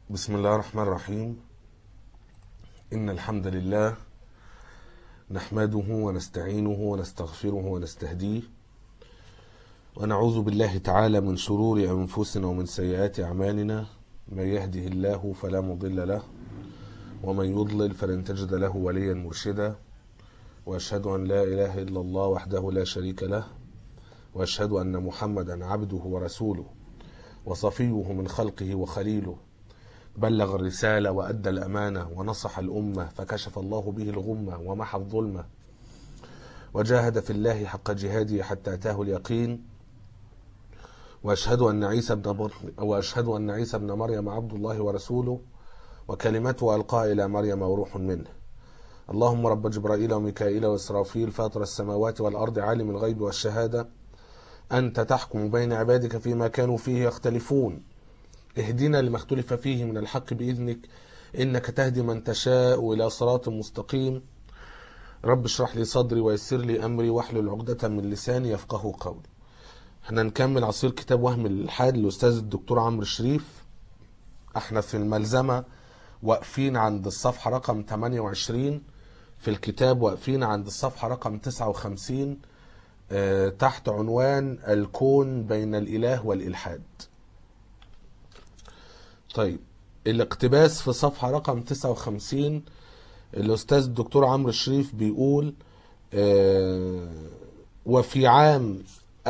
بسم الله الرحمن الرحيم إن الحمد لله نحمده ونستعينه ونستغفره ونستهديه ونعوذ بالله تعالى من شرور أنفسنا ومن سيئات أعمالنا من يهده الله فلا مضل له ومن يضلل فلن تجد له وليا مرشدا وأشهد أن لا إله إلا الله وحده لا شريك له وأشهد أن محمدا عبده ورسوله وصفيه من خلقه وخليله بلغ الرسالة وأدى الأمانة ونصح الأمة فكشف الله به الغمة ومحى الظلمة وجاهد في الله حق جهاده حتى أتاه اليقين وأشهد أن عيسى بن مر... وأشهد أن عيسى بن مريم عبد الله ورسوله وكلمته ألقاها إلى مريم وروح منه اللهم رب جبرائيل وميكائيل وإسرافيل فاطر السماوات والأرض عالم الغيب والشهادة أنت تحكم بين عبادك فيما كانوا فيه يختلفون اهدنا لما اختلف فيه من الحق بإذنك إنك تهدي من تشاء إلى صراط مستقيم رب اشرح لي صدري ويسر لي أمري واحلل عقدة من لساني يفقه قولي احنا نكمل عصير كتاب وهم الإلحاد للأستاذ الدكتور عمرو الشريف احنا في الملزمة واقفين عند الصفحة رقم 28 في الكتاب واقفين عند الصفحة رقم 59 اه تحت عنوان الكون بين الإله والإلحاد طيب الاقتباس في صفحة رقم 59 الأستاذ الدكتور عمرو الشريف بيقول اه وفي عام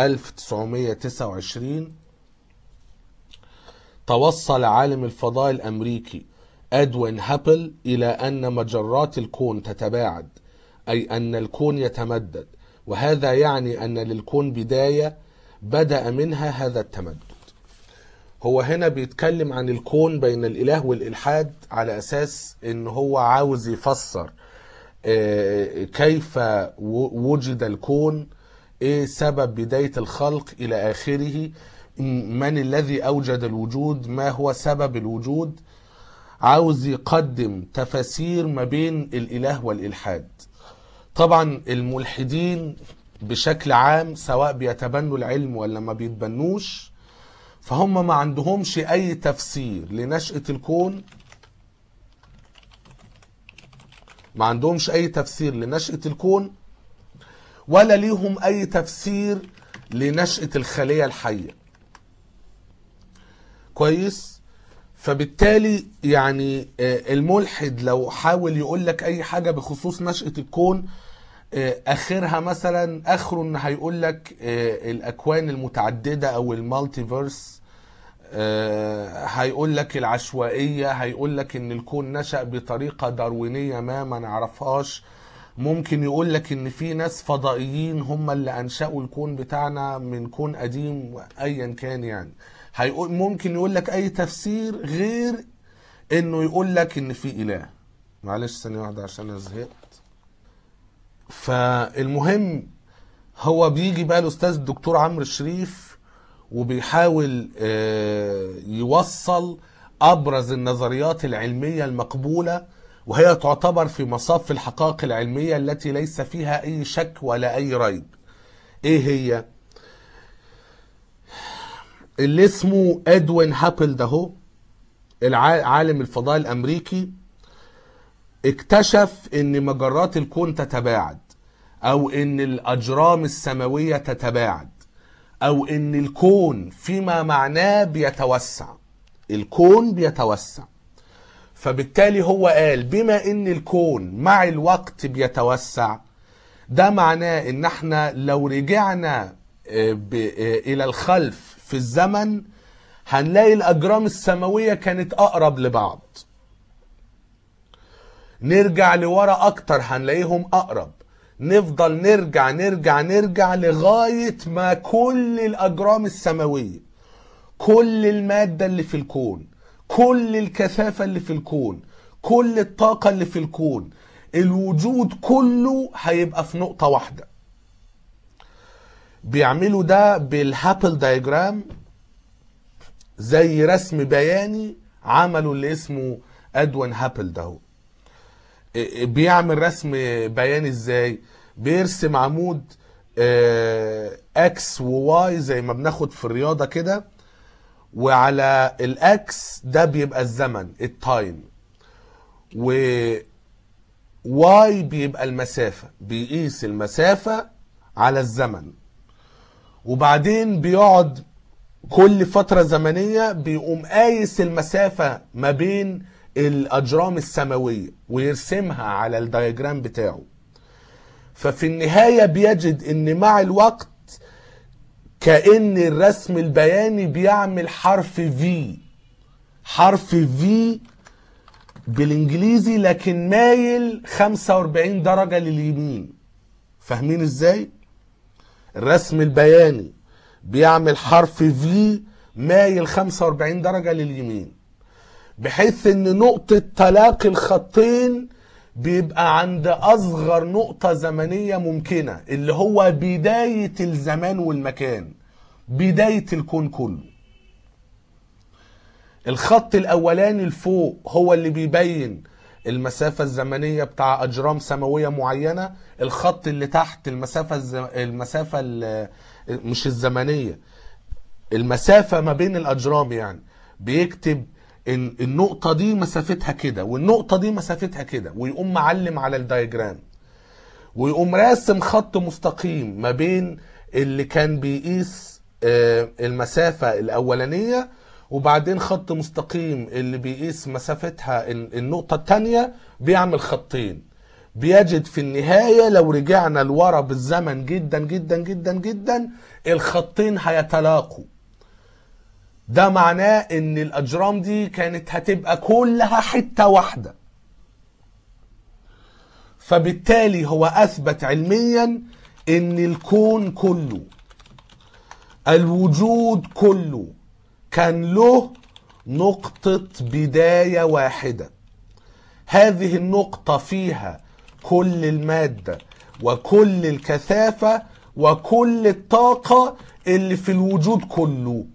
1929 توصل عالم الفضاء الأمريكي أدوين هابل إلى أن مجرات الكون تتباعد أي أن الكون يتمدد وهذا يعني أن للكون بداية بدأ منها هذا التمدد هو هنا بيتكلم عن الكون بين الإله والإلحاد على أساس أن هو عاوز يفسر كيف وجد الكون ايه سبب بداية الخلق الى اخره من الذي اوجد الوجود ما هو سبب الوجود عاوز يقدم تفاسير ما بين الاله والالحاد طبعا الملحدين بشكل عام سواء بيتبنوا العلم ولا ما بيتبنوش فهم ما عندهمش اي تفسير لنشأة الكون ما عندهمش اي تفسير لنشأة الكون ولا ليهم اي تفسير لنشأة الخلية الحية كويس فبالتالي يعني الملحد لو حاول يقول لك اي حاجة بخصوص نشأة الكون اخرها مثلا اخره ان هيقول لك الاكوان المتعددة او المالتيفيرس هيقول لك العشوائية هيقول لك ان الكون نشأ بطريقة داروينية ما ما نعرفهاش ممكن يقول لك ان في ناس فضائيين هم اللي انشأوا الكون بتاعنا من كون قديم ايا كان يعني هيقول ممكن يقول لك اي تفسير غير انه يقول لك ان في اله معلش ثانيه واحده عشان انا زهقت فالمهم هو بيجي بقى الاستاذ الدكتور عمرو الشريف وبيحاول يوصل ابرز النظريات العلميه المقبوله وهي تعتبر في مصاف الحقائق العلمية التي ليس فيها أي شك ولا أي ريب إيه هي؟ اللي اسمه أدوين هابل ده هو عالم الفضاء الأمريكي اكتشف ان مجرات الكون تتباعد او ان الاجرام السماوية تتباعد او ان الكون فيما معناه بيتوسع الكون بيتوسع فبالتالي هو قال بما ان الكون مع الوقت بيتوسع ده معناه ان احنا لو رجعنا الى الخلف في الزمن هنلاقي الاجرام السماوية كانت اقرب لبعض نرجع لورا اكتر هنلاقيهم اقرب نفضل نرجع نرجع نرجع لغاية ما كل الاجرام السماوية كل المادة اللي في الكون كل الكثافة اللي في الكون كل الطاقة اللي في الكون الوجود كله هيبقى في نقطة واحدة بيعملوا ده بالهابل دايجرام زي رسم بياني عملوا اللي اسمه ادوين هابل ده بيعمل رسم بياني ازاي بيرسم عمود اكس وواي زي ما بناخد في الرياضة كده وعلى الاكس ده بيبقى الزمن التايم و واي بيبقى المسافة بيقيس المسافة على الزمن وبعدين بيقعد كل فترة زمنية بيقوم قايس المسافة ما بين الأجرام السماوية ويرسمها على الدياجرام بتاعه ففي النهاية بيجد ان مع الوقت كأن الرسم البياني بيعمل حرف في حرف في بالانجليزي لكن مايل 45 درجة لليمين فاهمين ازاي الرسم البياني بيعمل حرف في مايل 45 درجة لليمين بحيث ان نقطة تلاقي الخطين بيبقى عند اصغر نقطة زمنية ممكنة اللي هو بداية الزمان والمكان بداية الكون كله الخط الاولاني لفوق هو اللي بيبين المسافة الزمنية بتاع اجرام سماوية معينة الخط اللي تحت المسافة الز... المسافة ال... مش الزمنية المسافة ما بين الاجرام يعني بيكتب ان النقطة دي مسافتها كده والنقطة دي مسافتها كده ويقوم معلم على الدايجرام ويقوم راسم خط مستقيم ما بين اللي كان بيقيس آه، المسافة الأولانية وبعدين خط مستقيم اللي بيقيس مسافتها ال- النقطة التانية بيعمل خطين بيجد في النهاية لو رجعنا لورا بالزمن جدا جدا جدا جدا الخطين هيتلاقوا ده معناه ان الاجرام دي كانت هتبقى كلها حتة واحدة فبالتالي هو اثبت علميا ان الكون كله الوجود كله كان له نقطة بداية واحدة هذه النقطة فيها كل المادة وكل الكثافة وكل الطاقة اللي في الوجود كله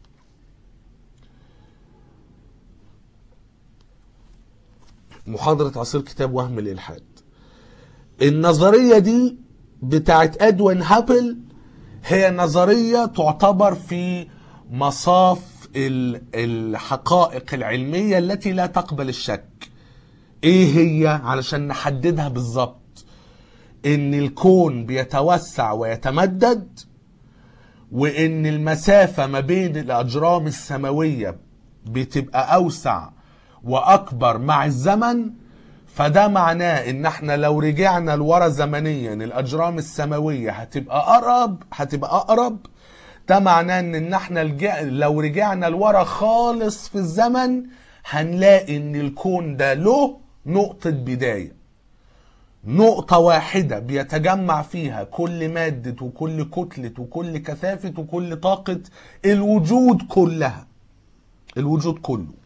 محاضرة عصير كتاب وهم الإلحاد النظرية دي بتاعت أدوين هابل هي نظرية تعتبر في مصاف ال- الحقائق العلمية التي لا تقبل الشك ايه هي علشان نحددها بالظبط ان الكون بيتوسع ويتمدد وان المسافة ما بين الاجرام السماوية بتبقى اوسع واكبر مع الزمن فده معناه ان احنا لو رجعنا لورا زمنيا الاجرام السماوية هتبقى اقرب هتبقى اقرب ده معناه ان إن احنا الج- لو رجعنا لورا خالص في الزمن هنلاقي ان الكون ده له نقطة بداية نقطة واحدة بيتجمع فيها كل مادة وكل كتلة وكل كثافة وكل طاقة الوجود كلها الوجود كله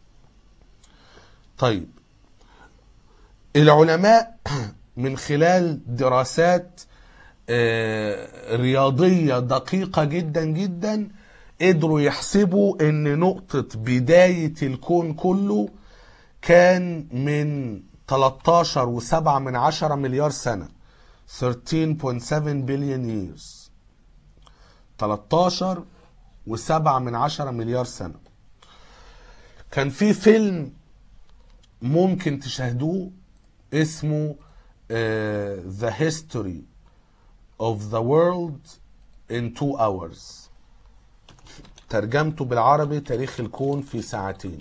طيب العلماء من خلال دراسات آه، رياضية دقيقة جدا جدا قدروا يحسبوا ان نقطة بداية الكون كله كان من 13 و7 من عشرة مليار سنة 13.7 بليون years 13 و7 من عشرة مليار سنة كان في فيلم ممكن تشاهدوه اسمه آه، The History of the World in Two Hours ترجمته بالعربي تاريخ الكون في ساعتين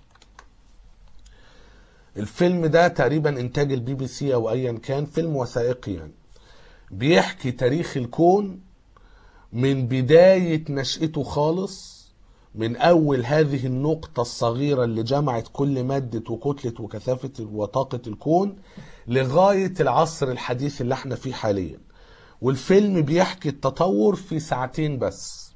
الفيلم ده تقريبا انتاج البي بي سي او ايا كان فيلم وثائقي يعني بيحكي تاريخ الكون من بداية نشأته خالص من أول هذه النقطة الصغيرة اللي جمعت كل مادة وكتلة وكثافة وطاقة الكون لغاية العصر الحديث اللي احنا فيه حاليا والفيلم بيحكي التطور في ساعتين بس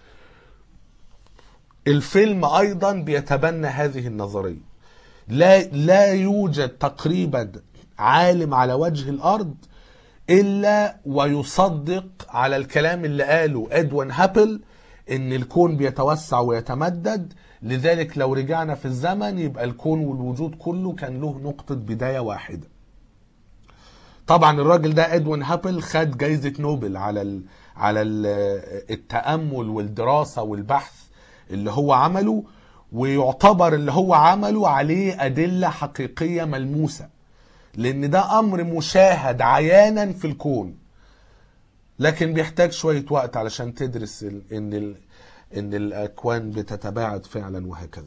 الفيلم أيضا بيتبنى هذه النظرية لا لا يوجد تقريبا عالم على وجه الأرض إلا ويصدق على الكلام اللي قاله إدوين هابل إن الكون بيتوسع ويتمدد لذلك لو رجعنا في الزمن يبقى الكون والوجود كله كان له نقطة بداية واحدة طبعا الراجل ده ادوين هابل خد جايزة نوبل على ال على ال التأمل والدراسة والبحث اللي هو عمله ويعتبر اللي هو عمله عليه أدلة حقيقية ملموسة لأن ده أمر مشاهد عيانا في الكون لكن بيحتاج شوية وقت علشان تدرس ال- إن ال- إن الأكوان بتتباعد فعلا وهكذا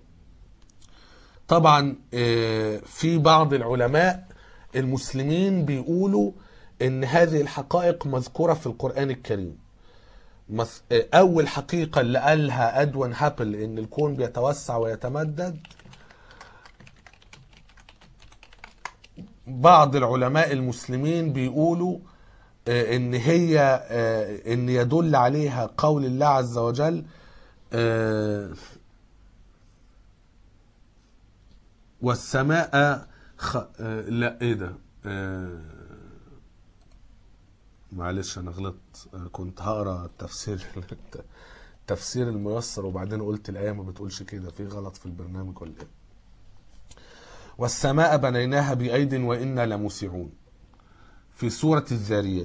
طبعا آه، في بعض العلماء المسلمين بيقولوا ان هذه الحقائق مذكورة في القرآن الكريم مث- آه، اول حقيقة اللي قالها ادوين هابل ان الكون بيتوسع ويتمدد بعض العلماء المسلمين بيقولوا آه، ان هي آه، ان يدل عليها قول الله عز وجل آه، والسماء خ... آه، لا ايه ده آه، معلش انا غلطت آه، كنت هقرا التفسير التفسير الميسر وبعدين قلت الايه ما بتقولش كده في غلط في البرنامج ولا ايه والسماء بنيناها بايد وانا لموسعون في سوره الذاريات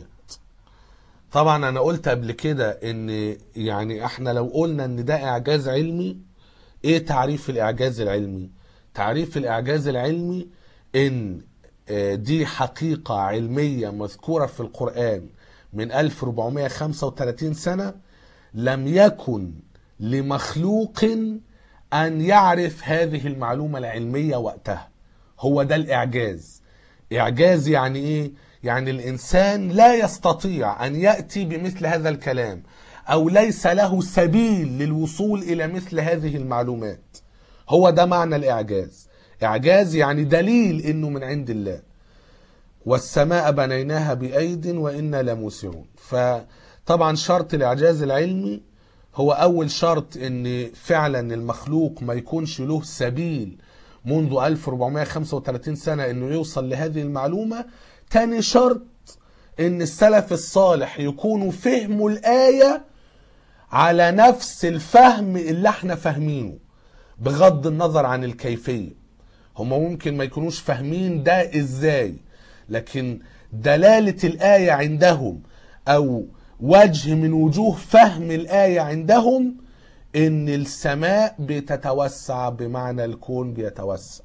طبعا انا قلت قبل كده ان يعني احنا لو قلنا ان ده اعجاز علمي ايه تعريف الاعجاز العلمي تعريف الاعجاز العلمي ان آه، دي حقيقة علمية مذكورة في القرآن من 1435 سنة لم يكن لمخلوق أن يعرف هذه المعلومة العلمية وقتها هو ده الإعجاز إعجاز يعني إيه؟ يعني الإنسان لا يستطيع أن يأتي بمثل هذا الكلام أو ليس له سبيل للوصول إلى مثل هذه المعلومات هو ده معنى الإعجاز إعجاز يعني دليل إنه من عند الله والسماء بنيناها بأيد وإنا لموسعون فطبعا شرط الإعجاز العلمي هو أول شرط إن فعلا المخلوق ما يكونش له سبيل منذ 1435 سنة إنه يوصل لهذه المعلومة تاني شرط إن السلف الصالح يكونوا فهموا الآية على نفس الفهم اللي احنا فاهمينه بغض النظر عن الكيفية هم ممكن ما يكونوش فاهمين ده ازاي لكن دلالة الآية عندهم أو وجه من وجوه فهم الآية عندهم إن السماء بتتوسع بمعنى الكون بيتوسع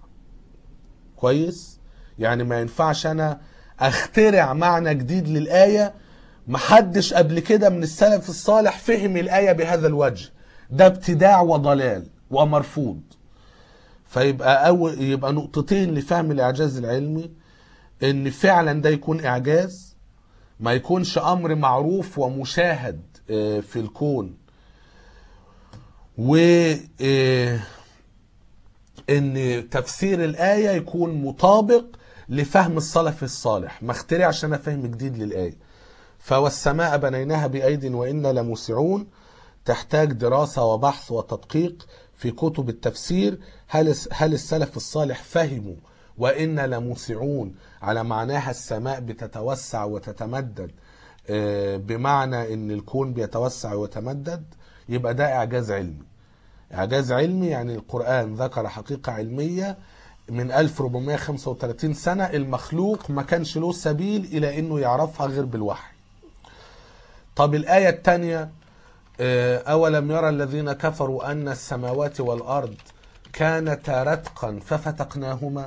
كويس يعني ما ينفعش أنا أخترع معنى جديد للآية محدش قبل كده من السلف الصالح فهم الآية بهذا الوجه ده ابتداع وضلال ومرفوض فيبقى أول يبقى نقطتين لفهم الإعجاز العلمي إن فعلا ده يكون إعجاز ما يكونش أمر معروف ومشاهد آه، في الكون و آه، ان تفسير الآية يكون مطابق لفهم السلف الصالح ما اخترعش انا فهم جديد للآية فوالسماء بنيناها بأيد وإنا لموسعون تحتاج دراسة وبحث وتدقيق في كتب التفسير هل هل السلف الصالح فهموا وإنا لموسعون على معناها السماء بتتوسع وتتمدد آه، بمعنى ان الكون بيتوسع ويتمدد يبقى ده اعجاز علمي اعجاز علمي يعني القرآن ذكر حقيقة علمية من 1435 سنة المخلوق ما كانش له سبيل الى انه يعرفها غير بالوحي طب الآية الثانية أولم يرى الذين كفروا أن السماوات والأرض كانتا رتقا ففتقناهما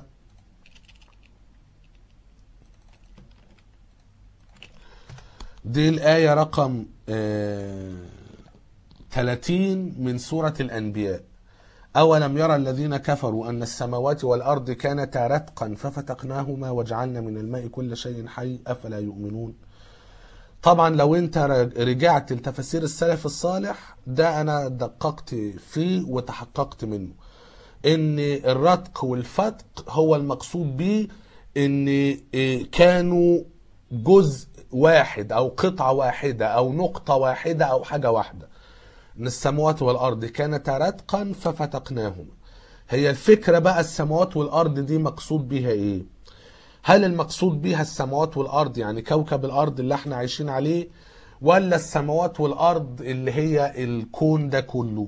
دي الآية رقم آه، 30 من سورة الأنبياء أولم يرى الذين كفروا أن السماوات والأرض كانتا رتقا ففتقناهما وجعلنا من الماء كل شيء حي أفلا يؤمنون طبعا لو انت رجعت لتفاسير السلف الصالح ده انا دققت فيه وتحققت منه ان الرتق والفتق هو المقصود به ان إيه كانوا جزء واحد او قطعة واحدة او نقطة واحدة او حاجة واحدة ان السماوات والارض كانتا رتقا ففتقناهما هي الفكرة بقى السماوات والارض دي مقصود بيها ايه هل المقصود بيها السماوات والارض يعني كوكب الارض اللي احنا عايشين عليه ولا السماوات والارض اللي هي الكون ده كله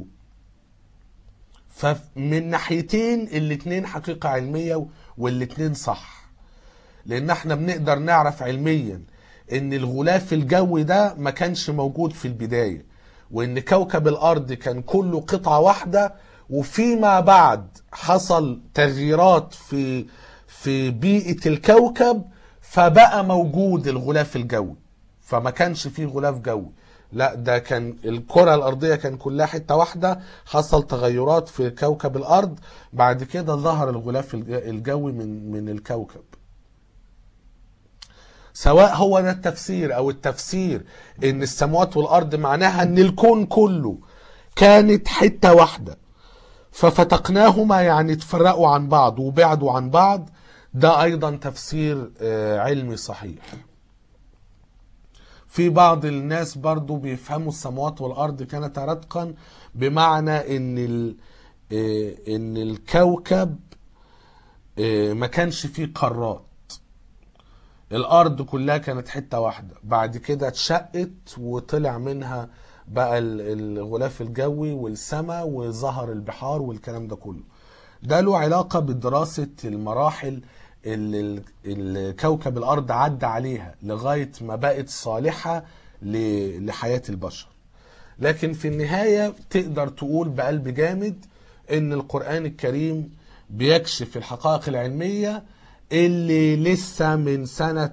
فمن ناحيتين الاتنين حقيقة علمية والاتنين صح لان احنا بنقدر نعرف علميا ان الغلاف الجوي ده ما كانش موجود في البداية وان كوكب الارض كان كله قطعة واحدة وفيما بعد حصل تغييرات في في بيئة الكوكب فبقى موجود الغلاف الجوي فما كانش فيه غلاف جوي لا ده كان الكرة الأرضية كان كلها حتة واحدة حصل تغيرات في كوكب الأرض بعد كده ظهر الغلاف الج- الجوي من من الكوكب سواء هو ده التفسير او التفسير ان السماوات والارض معناها ان الكون كله كانت حتة واحدة ففتقناهما يعني تفرقوا عن بعض وبعدوا عن بعض ده ايضا تفسير آه، علمي صحيح في بعض الناس برضو بيفهموا السماوات والارض كانت رتقا بمعنى ان ال آه، ان الكوكب آه، ما كانش فيه قارات الارض كلها كانت حته واحده بعد كده اتشقت وطلع منها بقى ال- الغلاف الجوي والسماء وظهر البحار والكلام ده كله ده له علاقه بدراسه المراحل اللي ال- اللي كوكب الارض عدى عليها لغايه ما بقت صالحه ل- لحياه البشر لكن في النهايه تقدر تقول بقلب جامد ان القران الكريم بيكشف الحقائق العلميه اللي لسه من سنة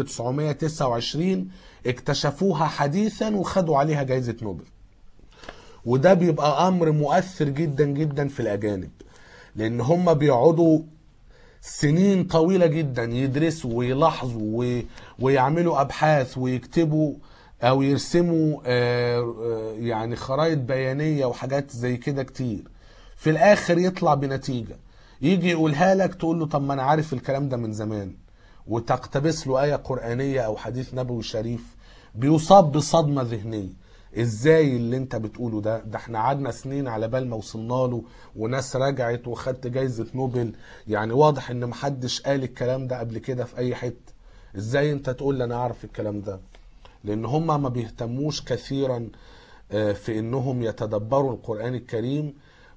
1929 اكتشفوها حديثا وخدوا عليها جائزة نوبل وده بيبقى أمر مؤثر جدا جدا في الأجانب لأن هم بيقعدوا سنين طويلة جدا يدرسوا ويلاحظوا و- ويعملوا أبحاث ويكتبوا أو يرسموا آه، آه، يعني خرائط بيانية وحاجات زي كده كتير في الآخر يطلع بنتيجة يجي يقولها لك تقول له طب ما أنا عارف الكلام ده من زمان وتقتبس له آية قرآنية أو حديث نبوي شريف بيصاب بصدمة ذهنية ازاي اللي انت بتقوله ده ده احنا قعدنا سنين على بال ما وصلنا له وناس رجعت وخدت جايزة نوبل يعني واضح ان محدش قال الكلام ده قبل كده في اي حتة ازاي انت تقول لي انا اعرف الكلام ده لان هم ما بيهتموش كثيرا آه، في انهم يتدبروا القرآن الكريم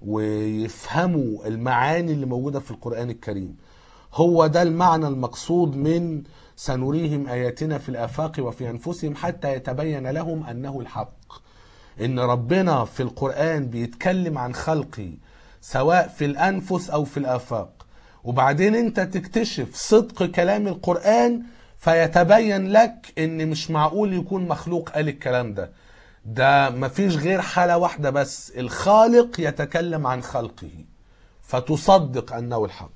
ويفهموا المعاني اللي موجودة في القرآن الكريم هو ده المعنى المقصود من سنريهم آياتنا في الآفاق وفي أنفسهم حتى يتبين لهم أنه الحق إن ربنا في القرآن بيتكلم عن خلقه سواء في الأنفس أو في الآفاق وبعدين أنت تكتشف صدق كلام القرآن فيتبين لك إن مش معقول يكون مخلوق قال الكلام ده ده مفيش غير حالة واحدة بس الخالق يتكلم عن خلقه فتصدق أنه الحق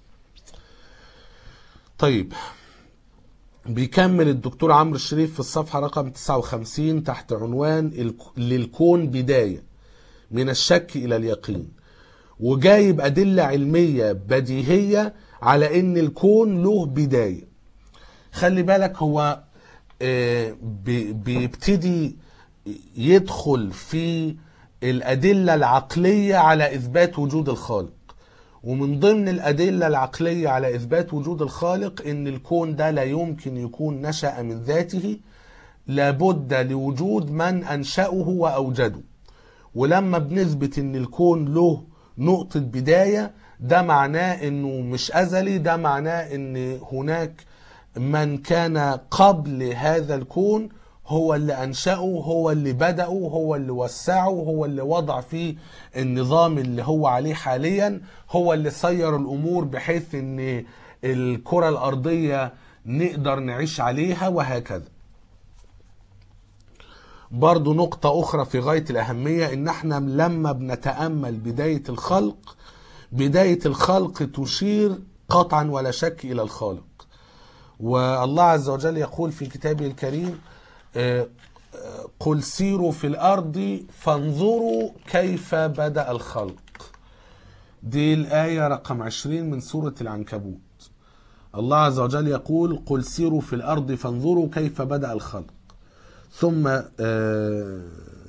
طيب بيكمل الدكتور عمرو الشريف في الصفحة رقم 59 تحت عنوان الك- للكون بداية من الشك إلى اليقين وجايب أدلة علمية بديهية على إن الكون له بداية خلي بالك هو آه، بي- بيبتدي يدخل في الأدلة العقلية على إثبات وجود الخالق ومن ضمن الأدلة العقلية على إثبات وجود الخالق إن الكون ده لا يمكن يكون نشأ من ذاته لابد لوجود من أنشأه وأوجده ولما بنثبت إن الكون له نقطة بداية ده معناه إنه مش أزلي ده معناه إن هناك من كان قبل هذا الكون هو اللي أنشأه هو اللي بدأه هو اللي وسعه هو اللي وضع فيه النظام اللي هو عليه حاليا هو اللي سير الأمور بحيث أن الكرة الأرضية نقدر نعيش عليها وهكذا برضو نقطة أخرى في غاية الأهمية إن احنا لما بنتأمل بداية الخلق بداية الخلق تشير قطعا ولا شك إلى الخالق والله عز وجل يقول في كتابه الكريم آه، آه، قل سيروا في الأرض فانظروا كيف بدأ الخلق دي الآية رقم 20 من سورة العنكبوت الله عز وجل يقول قل سيروا في الأرض فانظروا كيف بدأ الخلق ثم آه،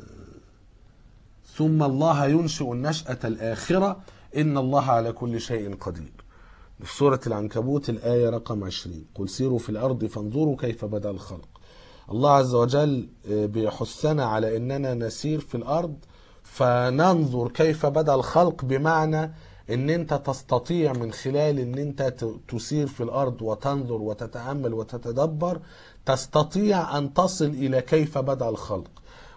ثم الله ينشئ النشأة الآخرة إن الله على كل شيء قدير في سورة العنكبوت الآية رقم 20 قل سيروا في الأرض فانظروا كيف بدأ الخلق الله عز وجل آه، بيحثنا على أننا نسير في الأرض فننظر كيف بدأ الخلق بمعنى ان انت تستطيع من خلال ان انت ت- تسير في الارض وتنظر وتتأمل وتتدبر تستطيع ان تصل الى كيف بدأ الخلق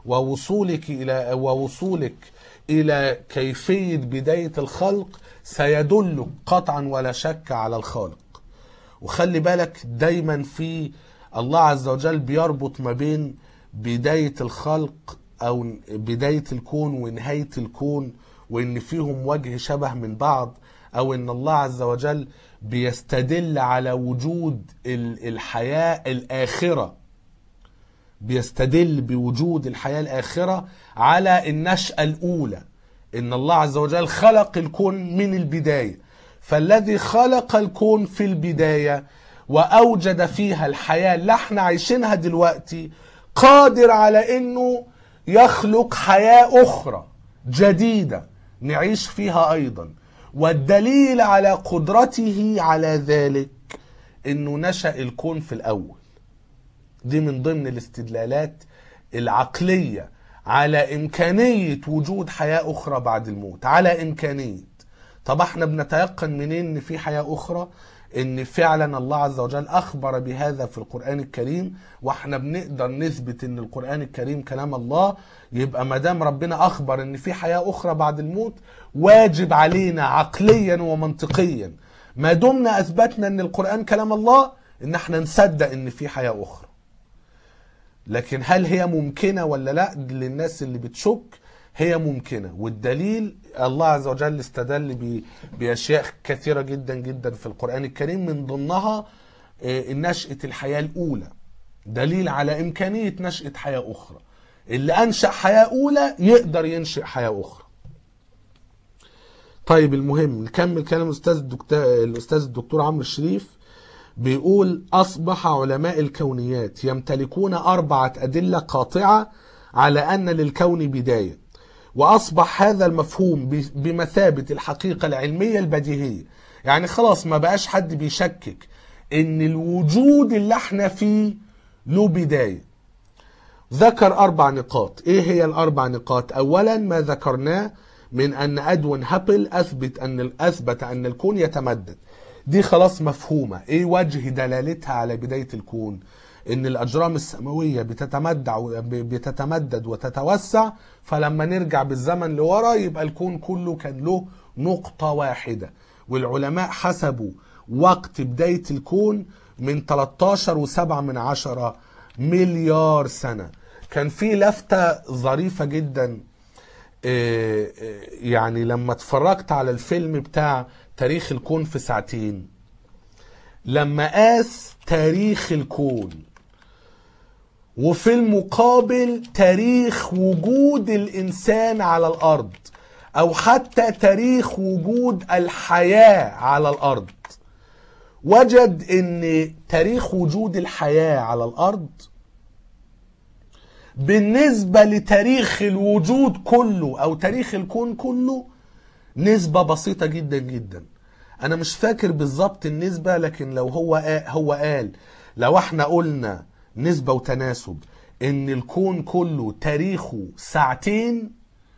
ووصولك الى ووصولك الى كيفيه بدايه الخلق سيدلك قطعا ولا شك على الخالق وخلي بالك دايما في الله عز وجل بيربط ما بين بدايه الخلق او بدايه الكون ونهايه الكون وان فيهم وجه شبه من بعض او ان الله عز وجل بيستدل على وجود ال- الحياه الاخره بيستدل بوجود الحياة الآخرة على النشأة الأولى إن الله عز وجل خلق الكون من البداية فالذي خلق الكون في البداية وأوجد فيها الحياة اللي احنا عايشينها دلوقتي قادر على إنه يخلق حياة أخرى جديدة نعيش فيها أيضا والدليل على قدرته على ذلك إنه نشأ الكون في الأول دي من ضمن الاستدلالات العقلية على إمكانية وجود حياة أخرى بعد الموت على إمكانية طب احنا بنتيقن منين إن في حياة أخرى إن فعلا الله عز وجل أخبر بهذا في القرآن الكريم وإحنا بنقدر نثبت إن القرآن الكريم كلام الله يبقى ما دام ربنا أخبر إن في حياة أخرى بعد الموت واجب علينا عقليا ومنطقيا ما دمنا أثبتنا إن القرآن كلام الله إن إحنا نصدق إن في حياة أخرى لكن هل هي ممكنة ولا لا للناس اللي بتشك هي ممكنة والدليل الله عز وجل استدل ب- بأشياء كثيرة جدا جدا في القرآن الكريم من ضمنها آه، نشأة الحياة الأولى دليل على إمكانية نشأة حياة أخرى اللي أنشأ حياة أولى يقدر ينشئ حياة أخرى طيب المهم نكمل كلام الأستاذ الدكتور الأستاذ الدكتور عمرو الشريف بيقول أصبح علماء الكونيات يمتلكون أربعة أدلة قاطعة على أن للكون بداية وأصبح هذا المفهوم ب- بمثابة الحقيقة العلمية البديهية يعني خلاص ما بقاش حد بيشكك إن الوجود اللي احنا فيه له بداية ذكر أربع نقاط إيه هي الأربع نقاط أولا ما ذكرناه من أن أدوين هابل أثبت أن أثبت أن الكون يتمدد دي خلاص مفهومة إيه وجه دلالتها على بداية الكون إن الأجرام السماوية بتتمدع بتتمدد وتتوسع فلما نرجع بالزمن لورا يبقى الكون كله كان له نقطة واحدة والعلماء حسبوا وقت بداية الكون من 13 و7 من عشرة مليار سنة كان في لفتة ظريفة جدا آه، آه، يعني لما اتفرجت على الفيلم بتاع تاريخ الكون في ساعتين لما قاس تاريخ الكون وفي المقابل تاريخ وجود الانسان على الارض او حتى تاريخ وجود الحياه على الارض وجد ان تاريخ وجود الحياه على الارض بالنسبه لتاريخ الوجود كله او تاريخ الكون كله نسبه بسيطه جدا جدا انا مش فاكر بالظبط النسبه لكن لو هو قا- هو قال لو احنا قلنا نسبه وتناسب ان الكون كله تاريخه ساعتين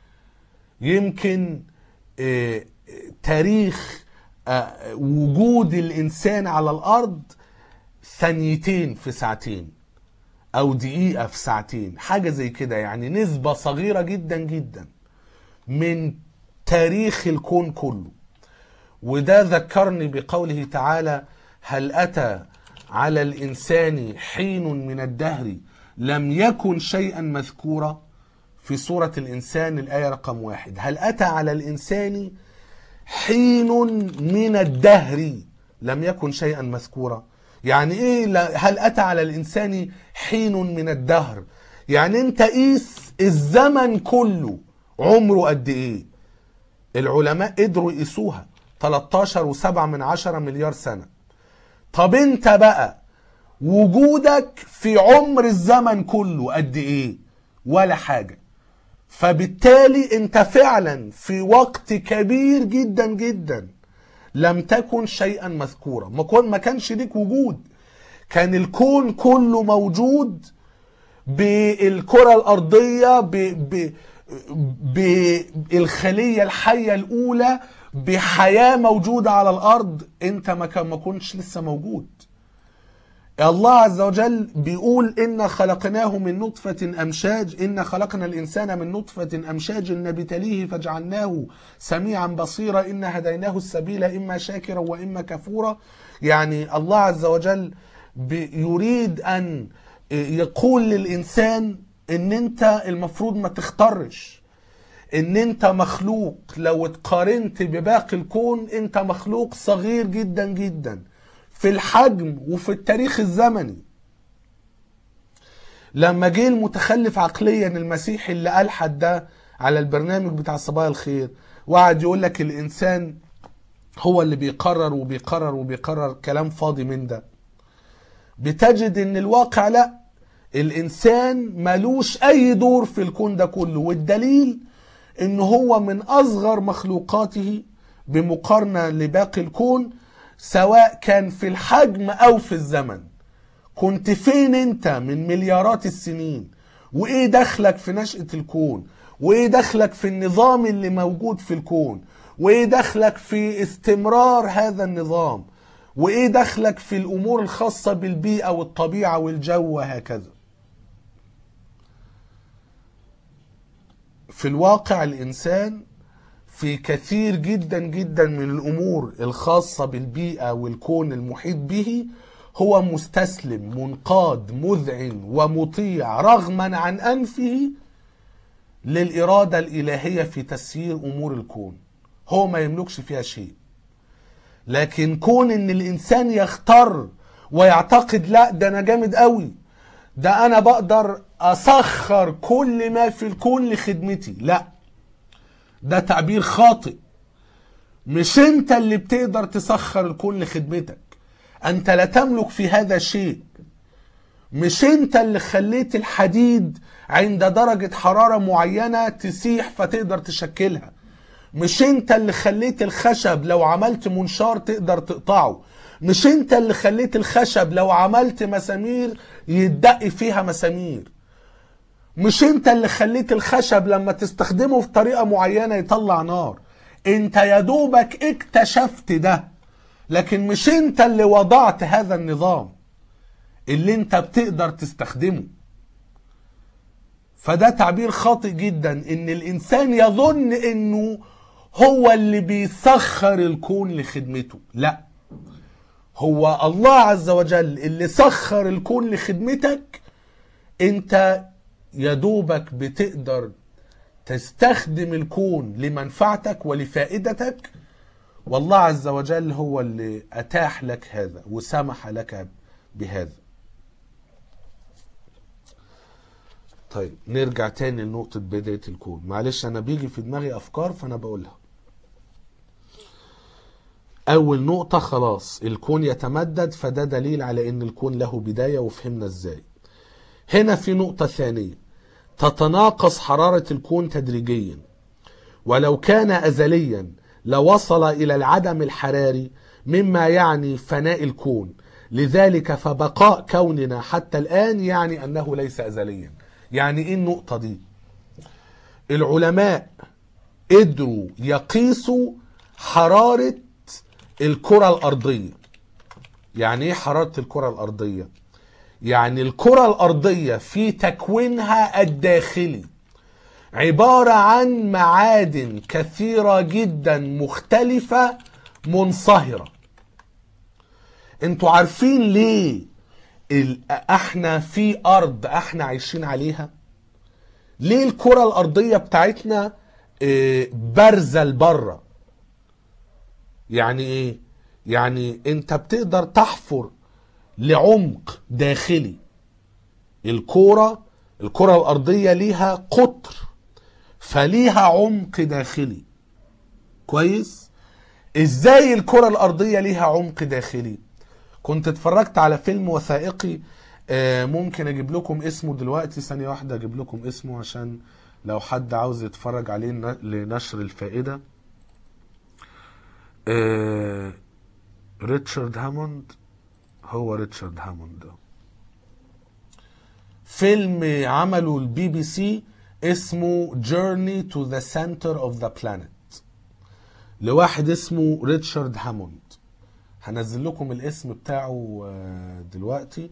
يمكن آه، آه، تاريخ آه، وجود الانسان على الارض ثانيتين في ساعتين او دقيقه في ساعتين حاجه زي كده يعني نسبه صغيره جدا جدا من تاريخ الكون كله وده ذكرني بقوله تعالى هل أتى على الإنسان حين من الدهر لم يكن شيئا مذكورا في سورة الإنسان الآية رقم واحد هل أتى على الإنسان حين من الدهر لم يكن شيئا مذكورا يعني ايه لا- هل اتى على الانسان حين من الدهر يعني انت قيس الزمن كله عمره قد ايه العلماء قدروا يقيسوها 13 و7 من عشرة مليار سنة طب انت بقى وجودك في عمر الزمن كله قد ايه ولا حاجة فبالتالي انت فعلا في وقت كبير جدا جدا لم تكن شيئا مذكورا ما كون ما كانش ليك وجود كان الكون كله موجود بالكرة الأرضية ب... ب... بالخلية الحية الأولى بحياة موجودة على الأرض أنت ما كان ما كنتش لسه موجود الله عز وجل بيقول إن خلقناه من نطفة أمشاج إن خلقنا الإنسان من نطفة أمشاج نبتليه فجعلناه سميعا بصيرا إن هديناه السبيل إما شاكرا وإما كفورا يعني الله عز وجل يريد أن يقول للإنسان إن أنت المفروض ما تختارش ان انت مخلوق لو اتقارنت بباقي الكون انت مخلوق صغير جدا جدا في الحجم وفي التاريخ الزمني لما جه المتخلف عقليا المسيحي اللي ألحد ده على البرنامج بتاع صباح الخير وقعد يقول لك الإنسان هو اللي بيقرر وبيقرر وبيقرر كلام فاضي من ده بتجد ان الواقع لا الإنسان ملوش أي دور في الكون ده كله والدليل ان هو من أصغر مخلوقاته بمقارنة لباقي الكون سواء كان في الحجم او في الزمن كنت فين انت من مليارات السنين وايه دخلك في نشأة الكون وايه دخلك في النظام اللي موجود في الكون وايه دخلك في استمرار هذا النظام وايه دخلك في الامور الخاصة بالبيئة والطبيعة والجو وهكذا في الواقع الانسان في كثير جدا جدا من الامور الخاصه بالبيئه والكون المحيط به هو مستسلم منقاد مذعن ومطيع رغما عن انفه للاراده الالهيه في تسيير امور الكون هو ما يملكش فيها شيء لكن كون ان الانسان يختار ويعتقد لا ده انا جامد قوي ده انا بقدر اسخر كل ما في الكون لخدمتي لا ده تعبير خاطئ مش انت اللي بتقدر تسخر الكون لخدمتك انت لا تملك في هذا الشيء مش انت اللي خليت الحديد عند درجة حرارة معينة تسيح فتقدر تشكلها مش انت اللي خليت الخشب لو عملت منشار تقدر تقطعه مش انت اللي خليت الخشب لو عملت مسامير يتدق فيها مسامير مش انت اللي خليت الخشب لما تستخدمه في طريقة معينة يطلع نار انت يا دوبك اكتشفت ده لكن مش انت اللي وضعت هذا النظام اللي انت بتقدر تستخدمه فده تعبير خاطئ جدا ان الانسان يظن انه هو اللي بيسخر الكون لخدمته لا هو الله عز وجل اللي سخر الكون لخدمتك انت يا دوبك بتقدر تستخدم الكون لمنفعتك ولفائدتك والله عز وجل هو اللي اتاح لك هذا وسمح لك بهذا طيب نرجع تاني لنقطة بداية الكون معلش أنا بيجي في دماغي أفكار فأنا بقولها أول نقطة خلاص الكون يتمدد فده دليل على إن الكون له بداية وفهمنا إزاي هنا في نقطة ثانية تتناقص حرارة الكون تدريجيا ولو كان أزليا لوصل إلى العدم الحراري مما يعني فناء الكون لذلك فبقاء كوننا حتى الآن يعني أنه ليس أزليا يعني إيه النقطة دي العلماء قدروا يقيسوا حرارة الكرة الأرضية يعني إيه حرارة الكرة الأرضية يعني الكرة الأرضية في تكوينها الداخلي عبارة عن معادن كثيرة جدا مختلفة منصهرة انتوا عارفين ليه ال- احنا في ارض احنا عايشين عليها ليه الكرة الارضية بتاعتنا اه، بارزة لبره يعني ايه يعني انت بتقدر تحفر لعمق داخلي الكرة الكرة الارضية ليها قطر فليها عمق داخلي كويس ازاي الكرة الارضية ليها عمق داخلي كنت اتفرجت على فيلم وثائقي آه، ممكن اجيب لكم اسمه دلوقتي ثانية واحدة اجيب لكم اسمه عشان لو حد عاوز يتفرج عليه ن- لنشر الفائدة آه، ريتشارد هاموند هو ريتشارد هاموند ده فيلم عمله البي بي سي اسمه Journey to the Center of the Planet لواحد اسمه ريتشارد هاموند هنزل لكم الاسم بتاعه آه، دلوقتي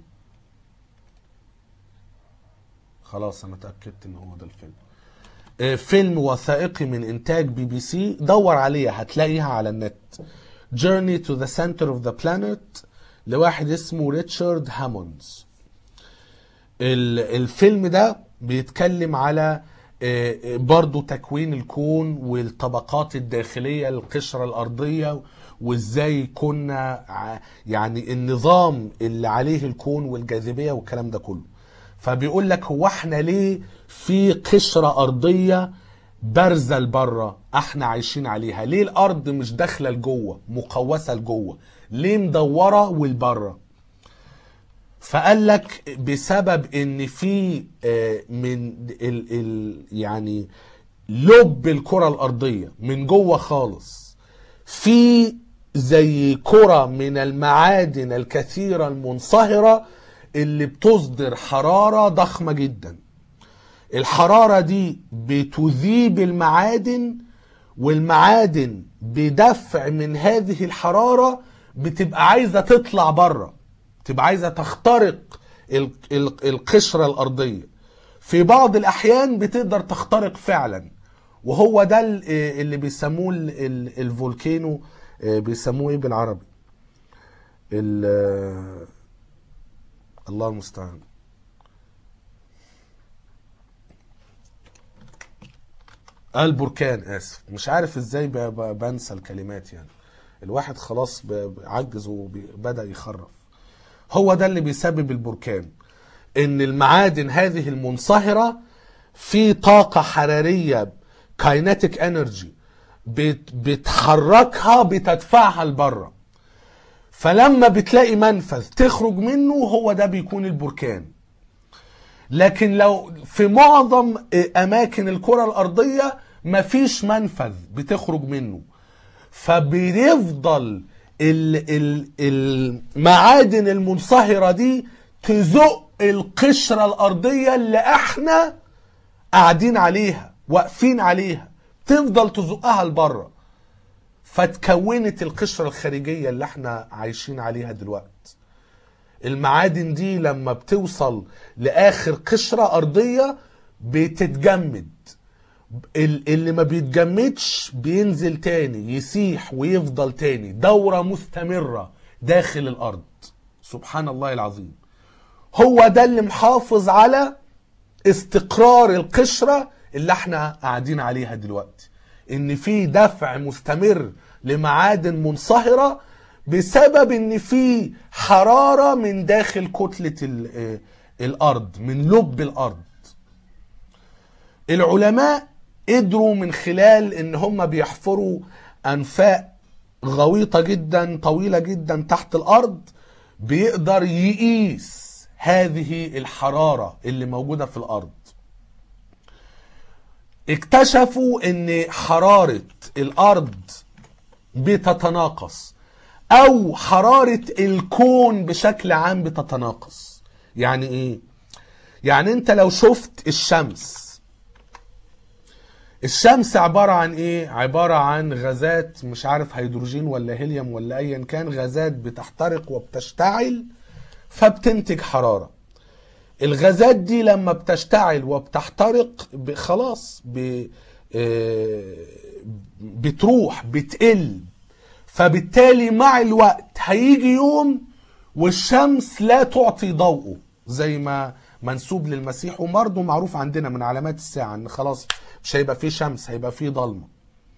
خلاص انا اتاكدت ان هو ده الفيلم آه، فيلم وثائقي من انتاج بي بي سي دور عليها هتلاقيها على النت Journey to the Center of the Planet لواحد اسمه ريتشارد هاموندز ال- الفيلم ده بيتكلم على آه، آه، برضو تكوين الكون والطبقات الداخلية للقشرة الأرضية وازاي كنا ع- يعني النظام اللي عليه الكون والجاذبية والكلام ده كله فبيقول لك هو احنا ليه في قشرة أرضية بارزة لبره احنا عايشين عليها ليه الأرض مش داخلة لجوه مقوسة لجوه ليه مدورة والبره فقال لك بسبب ان في آه، من ال ال يعني لب الكرة الأرضية من جوه خالص في زي كرة من المعادن الكثيرة المنصهرة اللي بتصدر حرارة ضخمة جدا الحرارة دي بتذيب المعادن والمعادن بدفع من هذه الحرارة بتبقى عايزة تطلع بره تبقى عايزة تخترق ال- ال- القشرة الأرضية في بعض الأحيان بتقدر تخترق فعلا وهو ده ال- اللي بيسموه ال- ال- الفولكانو آه، بيسموه ايه بالعربي ال- الله المستعان البركان اسف مش عارف ازاي ب- ب- بنسى الكلمات يعني الواحد خلاص ب- ب- عجز وبدا يخرف هو ده اللي بيسبب البركان ان المعادن هذه المنصهرة في طاقة حرارية كايناتيك انرجي بتحركها بتدفعها لبره فلما بتلاقي منفذ تخرج منه هو ده بيكون البركان لكن لو في معظم اماكن الكره الارضيه مفيش منفذ بتخرج منه فبيفضل ال- ال- المعادن المنصهره دي تزق القشره الارضيه اللي احنا قاعدين عليها واقفين عليها تفضل تزقها لبره فتكونت القشره الخارجيه اللي احنا عايشين عليها دلوقتي المعادن دي لما بتوصل لاخر قشره ارضيه بتتجمد ال- اللي ما بيتجمدش بينزل تاني يسيح ويفضل تاني دورة مستمرة داخل الأرض سبحان الله العظيم هو ده اللي محافظ على استقرار القشرة اللي احنا قاعدين عليها دلوقتي ان في دفع مستمر لمعادن منصهرة بسبب ان في حرارة من داخل كتلة ال- آه، الارض من لب الارض العلماء قدروا من خلال ان هم بيحفروا انفاق غويطة جدا طويلة جدا تحت الارض بيقدر يقيس هذه الحرارة اللي موجودة في الارض اكتشفوا ان حرارة الارض بتتناقص او حرارة الكون بشكل عام بتتناقص يعني ايه يعني انت لو شفت الشمس الشمس عبارة عن ايه عبارة عن غازات مش عارف هيدروجين ولا هيليوم ولا ايا كان غازات بتحترق وبتشتعل فبتنتج حرارة الغازات دي لما بتشتعل وبتحترق ب- خلاص ب... آه، بتروح بتقل فبالتالي مع الوقت هيجي يوم والشمس لا تعطي ضوءه زي ما منسوب للمسيح وبرضه معروف عندنا من علامات الساعة ان خلاص مش هيبقى فيه شمس هيبقى فيه ضلمة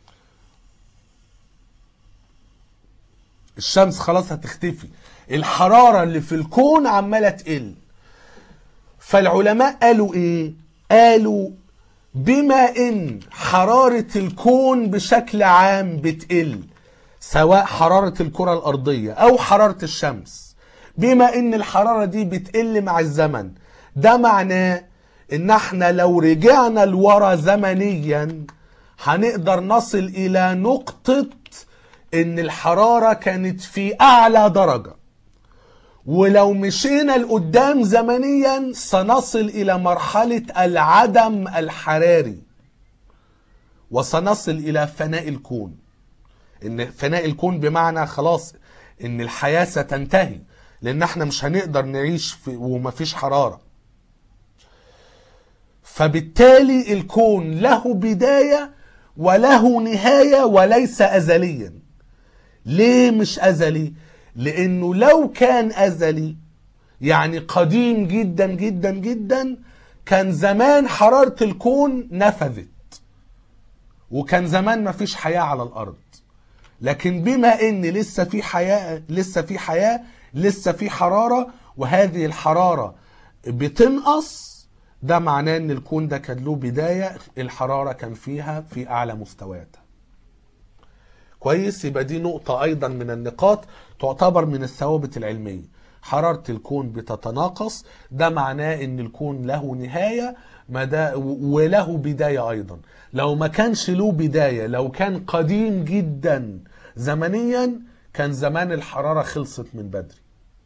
الشمس خلاص هتختفي الحرارة اللي في الكون عمالة تقل فالعلماء قالوا ايه قالوا بما ان حرارة الكون بشكل عام بتقل سواء حرارة الكرة الارضية او حرارة الشمس بما ان الحرارة دي بتقل مع الزمن ده معناه ان احنا لو رجعنا لورا زمنيا هنقدر نصل الى نقطة ان الحرارة كانت في اعلى درجة ولو مشينا لقدام زمنيا سنصل الى مرحله العدم الحراري وسنصل الى فناء الكون ان فناء الكون بمعنى خلاص ان الحياة ستنتهي لان احنا مش هنقدر نعيش في ومفيش حرارة فبالتالي الكون له بداية وله نهاية وليس أزليا ليه مش أزلي؟ لأنه لو كان أزلي يعني قديم جدا جدا جدا كان زمان حرارة الكون نفذت وكان زمان ما فيش حياة على الأرض لكن بما ان لسه في حياة لسه في حياة لسه في حرارة وهذه الحرارة بتنقص ده معناه ان الكون ده كان له بداية الحرارة كان فيها في اعلى مستوياتها كويس يبقى دي نقطة ايضا من النقاط تعتبر من الثوابت العلمية حرارة الكون بتتناقص ده معناه ان الكون له نهاية ما ده وله بداية ايضا لو ما كانش له بداية لو كان قديم جدا زمنيا كان زمان الحرارة خلصت من بدري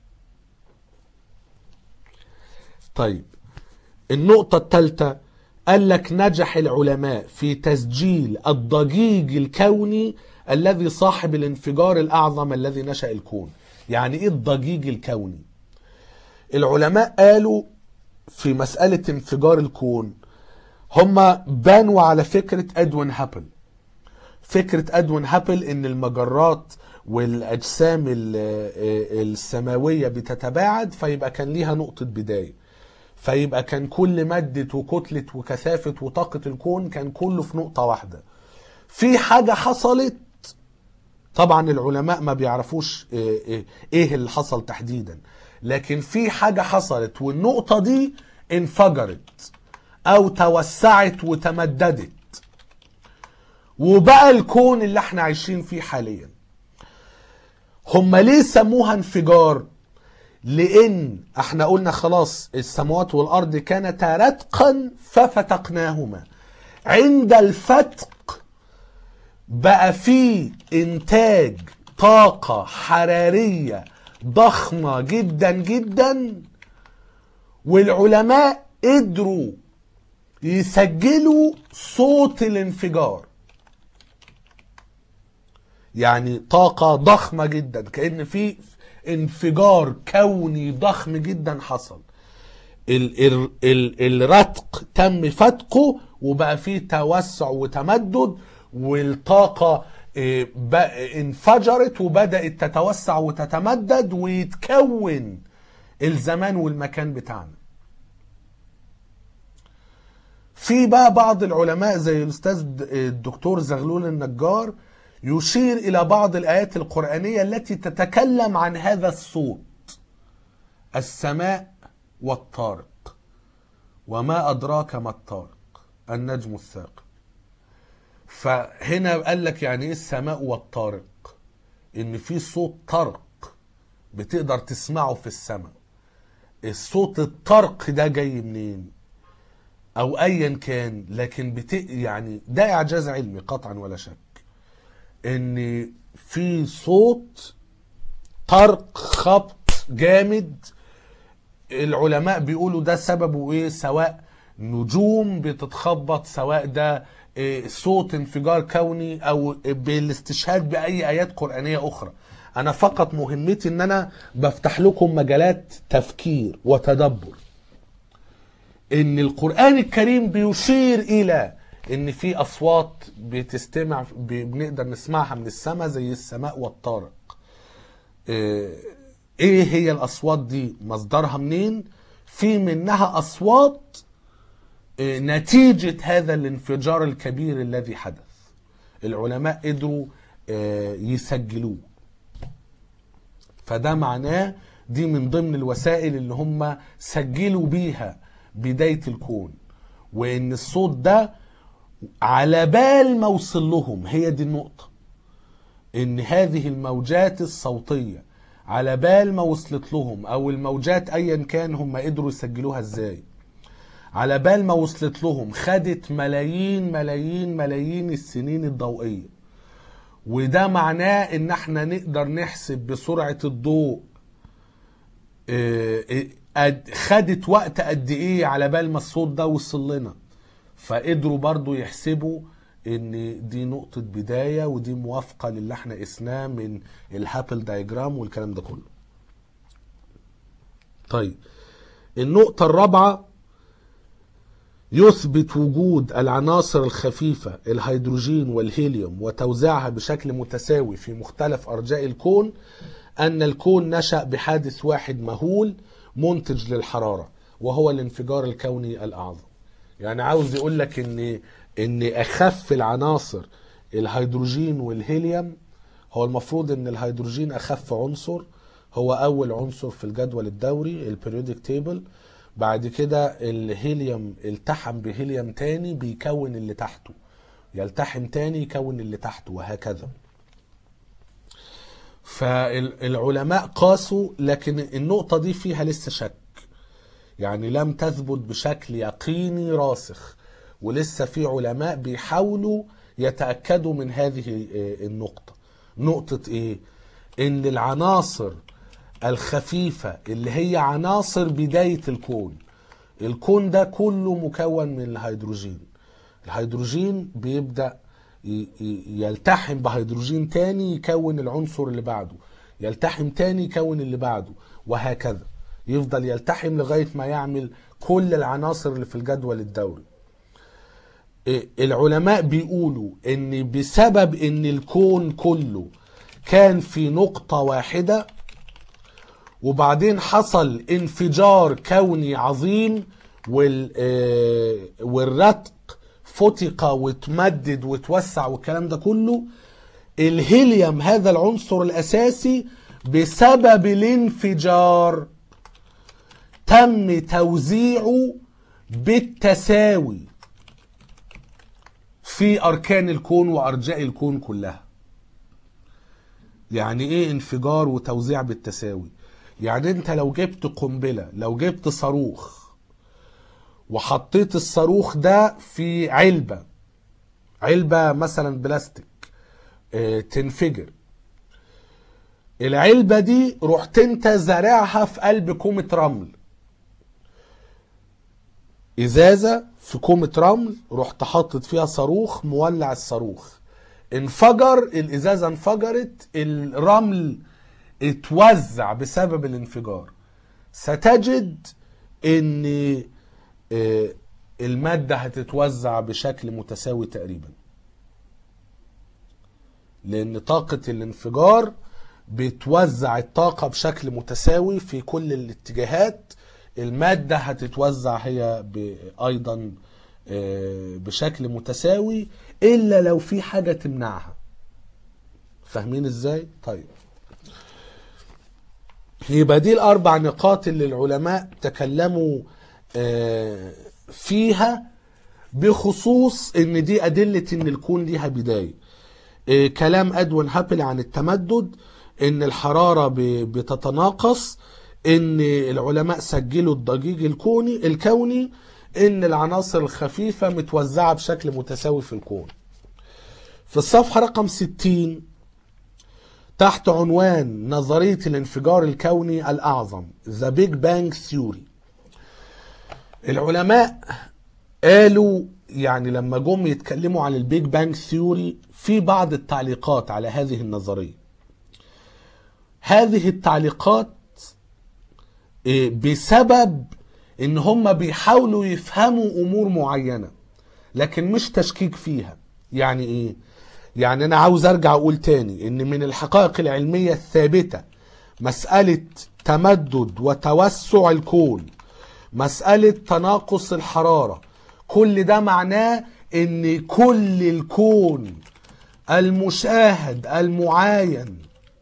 طيب النقطة الثالثة قال لك نجح العلماء في تسجيل الضجيج الكوني الذي صاحب الانفجار الأعظم الذي نشأ الكون يعني إيه الضجيج الكوني العلماء قالوا في مسألة انفجار الكون هم بانوا على فكرة أدوين هابل فكرة أدوين هابل إن المجرات والأجسام السماوية بتتباعد فيبقى كان ليها نقطة بداية فيبقى كان كل مادة وكتلة وكثافة وطاقة الكون كان كله في نقطة واحدة في حاجة حصلت طبعا العلماء ما بيعرفوش ايه اللي حصل تحديدا لكن في حاجة حصلت والنقطة دي انفجرت او توسعت وتمددت وبقى الكون اللي احنا عايشين فيه حاليا هم ليه سموها انفجار لان احنا قلنا خلاص السماوات والارض كانتا رتقا ففتقناهما عند الفتق بقى في انتاج طاقة حرارية ضخمة جدا جدا والعلماء قدروا يسجلوا صوت الانفجار يعني طاقة ضخمة جدا كأن في انفجار كوني ضخم جدا حصل ال ال ال الرتق تم فتقه وبقى فيه توسع وتمدد والطاقة انفجرت وبدأت تتوسع وتتمدد ويتكون الزمان والمكان بتاعنا في بقى بعض العلماء زي الأستاذ الدكتور زغلول النجار يشير إلى بعض الآيات القرآنية التي تتكلم عن هذا الصوت السماء والطارق وما أدراك ما الطارق النجم الثاقب فهنا قال لك يعني ايه السماء والطارق ان في صوت طرق بتقدر تسمعه في السماء الصوت الطرق ده جاي منين او ايا كان لكن بت... يعني ده اعجاز علمي قطعا ولا شك ان في صوت طرق خبط جامد العلماء بيقولوا ده سببه ايه سواء نجوم بتتخبط سواء ده صوت انفجار كوني او بالاستشهاد باي ايات قرانيه اخرى انا فقط مهمتي ان انا بفتح لكم مجالات تفكير وتدبر ان القران الكريم بيشير الى ان في اصوات بتستمع بنقدر نسمعها من السماء زي السماء والطارق ايه هي الاصوات دي مصدرها منين في منها اصوات نتيجة هذا الانفجار الكبير الذي حدث العلماء قدروا يسجلوه فده معناه دي من ضمن الوسائل اللي هم سجلوا بيها بداية الكون وان الصوت ده على بال ما وصل لهم هي دي النقطة ان هذه الموجات الصوتية على بال ما وصلت لهم او الموجات ايا كان هم قدروا يسجلوها ازاي على بال ما وصلت لهم خدت ملايين ملايين ملايين السنين الضوئية وده معناه ان احنا نقدر نحسب بسرعة الضوء خدت وقت قد ايه على بال ما الصوت ده وصل لنا فقدروا برضو يحسبوا ان دي نقطة بداية ودي موافقة للي احنا قسناه من الهابل دايجرام والكلام ده كله طيب النقطة الرابعة يثبت وجود العناصر الخفيفة الهيدروجين والهيليوم وتوزيعها بشكل متساوي في مختلف أرجاء الكون أن الكون نشأ بحادث واحد مهول منتج للحرارة وهو الانفجار الكوني الأعظم يعني عاوز يقول لك ان ان اخف العناصر الهيدروجين والهيليوم هو المفروض ان الهيدروجين اخف عنصر هو اول عنصر في الجدول الدوري البريودك تيبل بعد كده الهيليوم التحم بهيليوم تاني بيكون اللي تحته يلتحم تاني يكون اللي تحته وهكذا فالعلماء قاسوا لكن النقطة دي فيها لسه شك يعني لم تثبت بشكل يقيني راسخ ولسه في علماء بيحاولوا يتأكدوا من هذه النقطة نقطة ايه ان العناصر الخفيفة اللي هي عناصر بداية الكون الكون ده كله مكون من الهيدروجين الهيدروجين بيبدأ يلتحم بهيدروجين تاني يكون العنصر اللي بعده يلتحم تاني يكون اللي بعده وهكذا يفضل يلتحم لغاية ما يعمل كل العناصر اللي في الجدول الدوري العلماء بيقولوا ان بسبب ان الكون كله كان في نقطة واحدة وبعدين حصل انفجار كوني عظيم والرتق فتق وتمدد وتوسع والكلام ده كله الهيليوم هذا العنصر الاساسي بسبب الانفجار تم توزيعه بالتساوي في اركان الكون وارجاء الكون كلها يعني ايه انفجار وتوزيع بالتساوي يعني انت لو جبت قنبلة لو جبت صاروخ وحطيت الصاروخ ده في علبة علبة مثلا بلاستيك اه تنفجر العلبة دي رحت انت زارعها في قلب كومة رمل ازازة في كومة رمل رحت حاطط فيها صاروخ مولع الصاروخ انفجر الازازة انفجرت الرمل اتوزع بسبب الانفجار ستجد ان المادة هتتوزع بشكل متساوي تقريبا لان طاقة الانفجار بتوزع الطاقة بشكل متساوي في كل الاتجاهات المادة هتتوزع هي ايضا بشكل متساوي الا لو في حاجة تمنعها فاهمين ازاي طيب يبقى دي الاربع نقاط اللي العلماء تكلموا فيها بخصوص ان دي ادله ان الكون ليها بدايه كلام ادوين هابل عن التمدد ان الحراره بتتناقص ان العلماء سجلوا الضجيج الكوني الكوني ان العناصر الخفيفه متوزعه بشكل متساوي في الكون في الصفحه رقم 60 تحت عنوان نظرية الانفجار الكوني الأعظم The Big Bang Theory العلماء قالوا يعني لما جم يتكلموا عن البيج بانج ثيوري في بعض التعليقات على هذه النظرية هذه التعليقات بسبب ان هم بيحاولوا يفهموا امور معينة لكن مش تشكيك فيها يعني ايه يعني انا عاوز ارجع اقول تاني ان من الحقائق العلمية الثابتة مسألة تمدد وتوسع الكون مسألة تناقص الحرارة كل ده معناه ان كل الكون المشاهد المعاين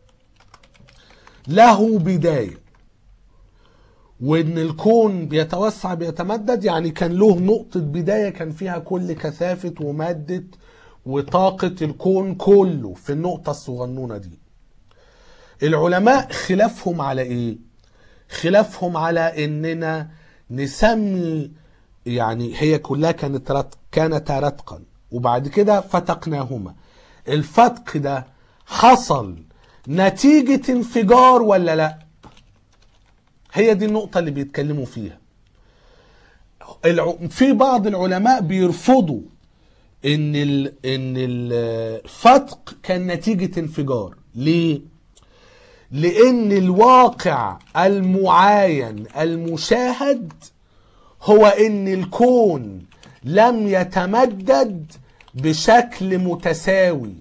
له بداية وان الكون بيتوسع بيتمدد يعني كان له نقطة بداية كان فيها كل كثافة ومادة وطاقة الكون كله في النقطة الصغنونة دي العلماء خلافهم على ايه خلافهم على اننا نسمي يعني هي كلها كانت رتق كانتا رتقا وبعد كده فتقناهما الفتق ده حصل نتيجة انفجار ولا لا هي دي النقطة اللي بيتكلموا فيها في بعض العلماء بيرفضوا ان ال ان الفتق كان نتيجه انفجار ليه لان الواقع المعاين المشاهد هو ان الكون لم يتمدد بشكل متساوي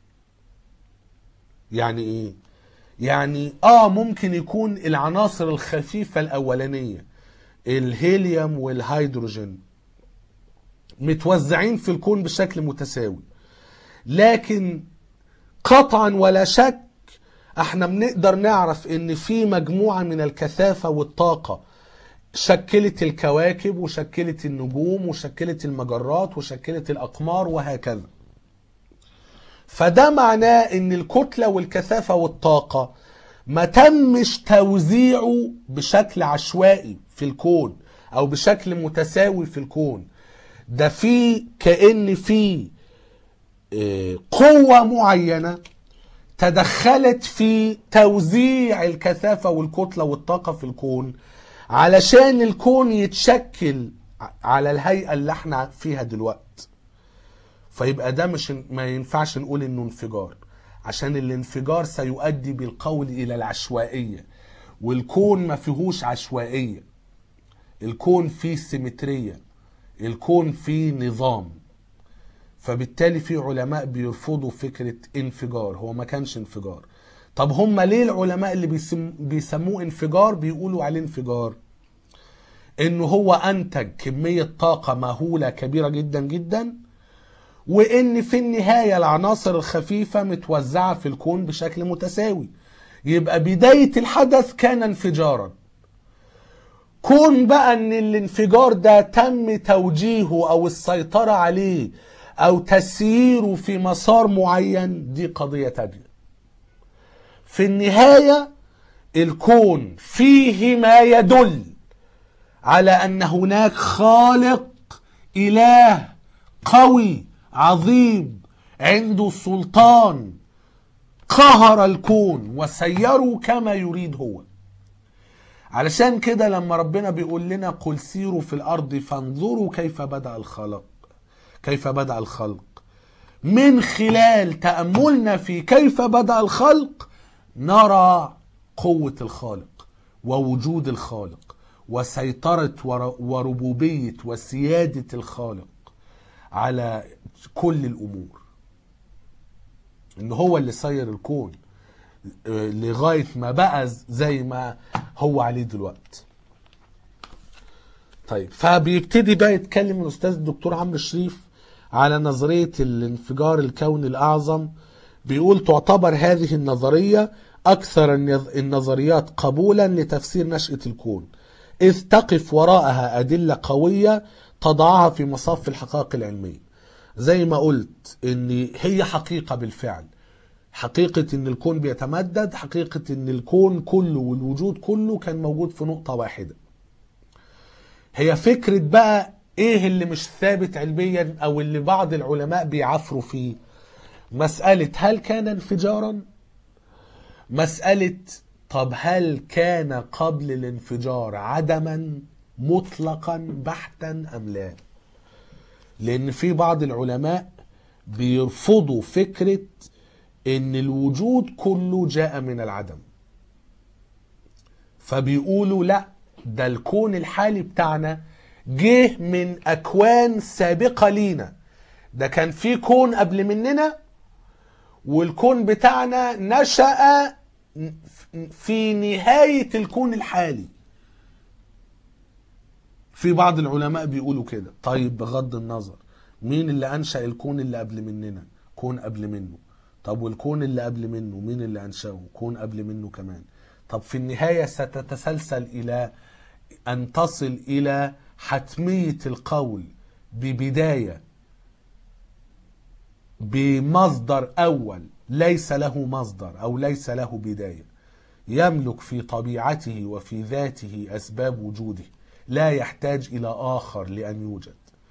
يعني ايه يعني اه ممكن يكون العناصر الخفيفه الاولانيه الهيليوم والهيدروجين متوزعين في الكون بشكل متساوي لكن قطعا ولا شك احنا بنقدر نعرف ان في مجموعه من الكثافه والطاقه شكلت الكواكب وشكلت النجوم وشكلت المجرات وشكلت الاقمار وهكذا فده معناه ان الكتله والكثافه والطاقه ما تمش توزيعه بشكل عشوائي في الكون او بشكل متساوي في الكون ده في كأن في آه، قوة معينة تدخلت في توزيع الكثافة والكتلة والطاقة في الكون علشان الكون يتشكل ع- على الهيئة اللي احنا فيها دلوقتي فيبقى ده مش ما ينفعش نقول انه انفجار عشان الانفجار سيؤدي بالقول الى العشوائية والكون ما فيهوش عشوائية الكون فيه سيمترية الكون فيه نظام فبالتالي في علماء بيرفضوا فكرة انفجار هو ما كانش انفجار طب هم ليه العلماء اللي بيسم بيسموه انفجار بيقولوا عليه انفجار انه هو انتج كمية طاقة مهولة كبيرة جدا جدا وان في النهاية العناصر الخفيفة متوزعة في الكون بشكل متساوي يبقى بداية الحدث كان انفجارا كون بقى ان الانفجار ده تم توجيهه او السيطرة عليه او تسييره في مسار معين دي قضية تانية في النهاية الكون فيه ما يدل على ان هناك خالق اله قوي عظيم عنده سلطان قهر الكون وسيره كما يريد هو علشان كده لما ربنا بيقول لنا قل سيروا في الارض فانظروا كيف بدا الخلق كيف بدا الخلق من خلال تاملنا في كيف بدا الخلق نرى قوه الخالق ووجود الخالق وسيطره ور- وربوبيه وسياده الخالق على كل الامور ان هو اللي سير الكون آه، لغايه ما بقى زي ما هو عليه دلوقتي طيب فبيبتدي بقى يتكلم الاستاذ الدكتور عمرو الشريف على نظريه الانفجار الكوني الاعظم بيقول تعتبر هذه النظريه اكثر النظ- النظريات قبولا لتفسير نشاه الكون اذ تقف وراءها ادله قويه تضعها في مصاف الحقائق العلميه زي ما قلت ان هي حقيقه بالفعل حقيقة ان الكون بيتمدد حقيقة ان الكون كله والوجود كله كان موجود في نقطة واحدة هي فكرة بقى ايه اللي مش ثابت علميا او اللي بعض العلماء بيعفروا فيه مسألة هل كان انفجارا مسألة طب هل كان قبل الانفجار عدما مطلقا بحتا ام لا لان في بعض العلماء بيرفضوا فكرة ان الوجود كله جاء من العدم فبيقولوا لا ده الكون الحالي بتاعنا جه من اكوان سابقة لينا ده كان في كون قبل مننا والكون بتاعنا نشأ في نهاية الكون الحالي في بعض العلماء بيقولوا كده طيب بغض النظر مين اللي أنشأ الكون اللي قبل مننا كون قبل منه طب والكون اللي قبل منه مين اللي أنشأه كون قبل منه كمان طب في النهاية ستتسلسل إلى أن تصل إلى حتمية القول ببداية بمصدر أول ليس له مصدر أو ليس له بداية يملك في طبيعته وفي ذاته أسباب وجوده لا يحتاج إلى آخر لأن يوجد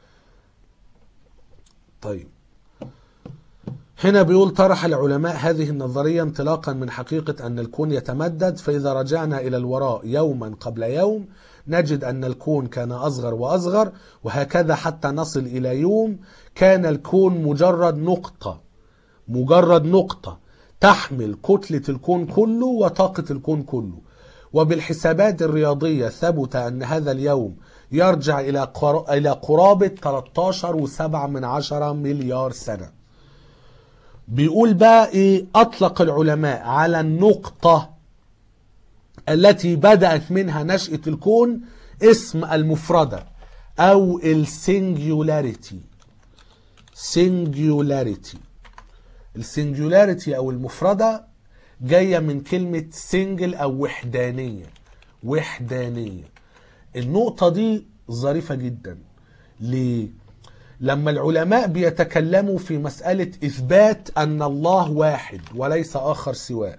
طيب هنا بيقول طرح العلماء هذه النظرية انطلاقا من حقيقة أن الكون يتمدد فإذا رجعنا إلى الوراء يوما قبل يوم نجد أن الكون كان أصغر وأصغر وهكذا حتى نصل إلى يوم كان الكون مجرد نقطة مجرد نقطة تحمل كتلة الكون كله وطاقة الكون كله وبالحسابات الرياضية ثبت أن هذا اليوم يرجع إلى قر- إلى قرابة 13.7 من عشرة مليار سنة بيقول بقى إيه أطلق العلماء على النقطة التي بدأت منها نشأة الكون اسم المفردة أو السنجولاريتي سنجولاريتي السنجولاريتي أو المفردة جاية من كلمة سنجل أو وحدانية وحدانية النقطة دي ظريفة جدا ليه؟ لما العلماء بيتكلموا في مسألة إثبات أن الله واحد وليس آخر سواه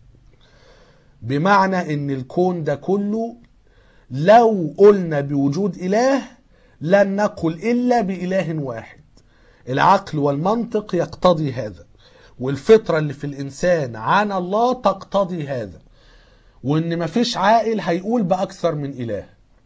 بمعنى ان الكون ده كله لو قلنا بوجود اله لن نقل الا باله واحد العقل والمنطق يقتضي هذا والفطرة اللي في الانسان عن الله تقتضي هذا وان مفيش عاقل هيقول باكثر من اله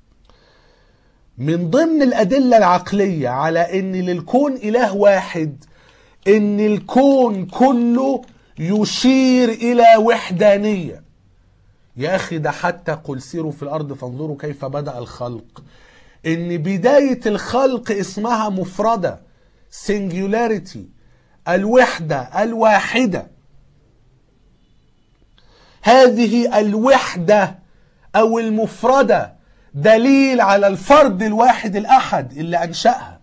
من ضمن الادلة العقلية على ان للكون اله واحد ان الكون كله يشير الى وحدانيه يا أخي ده حتى قل سيروا في الأرض فانظروا كيف بدأ الخلق إن بداية الخلق اسمها مفردة singularity الوحدة الواحدة هذه الوحدة أو المفردة دليل على الفرد الواحد الأحد اللي أنشأها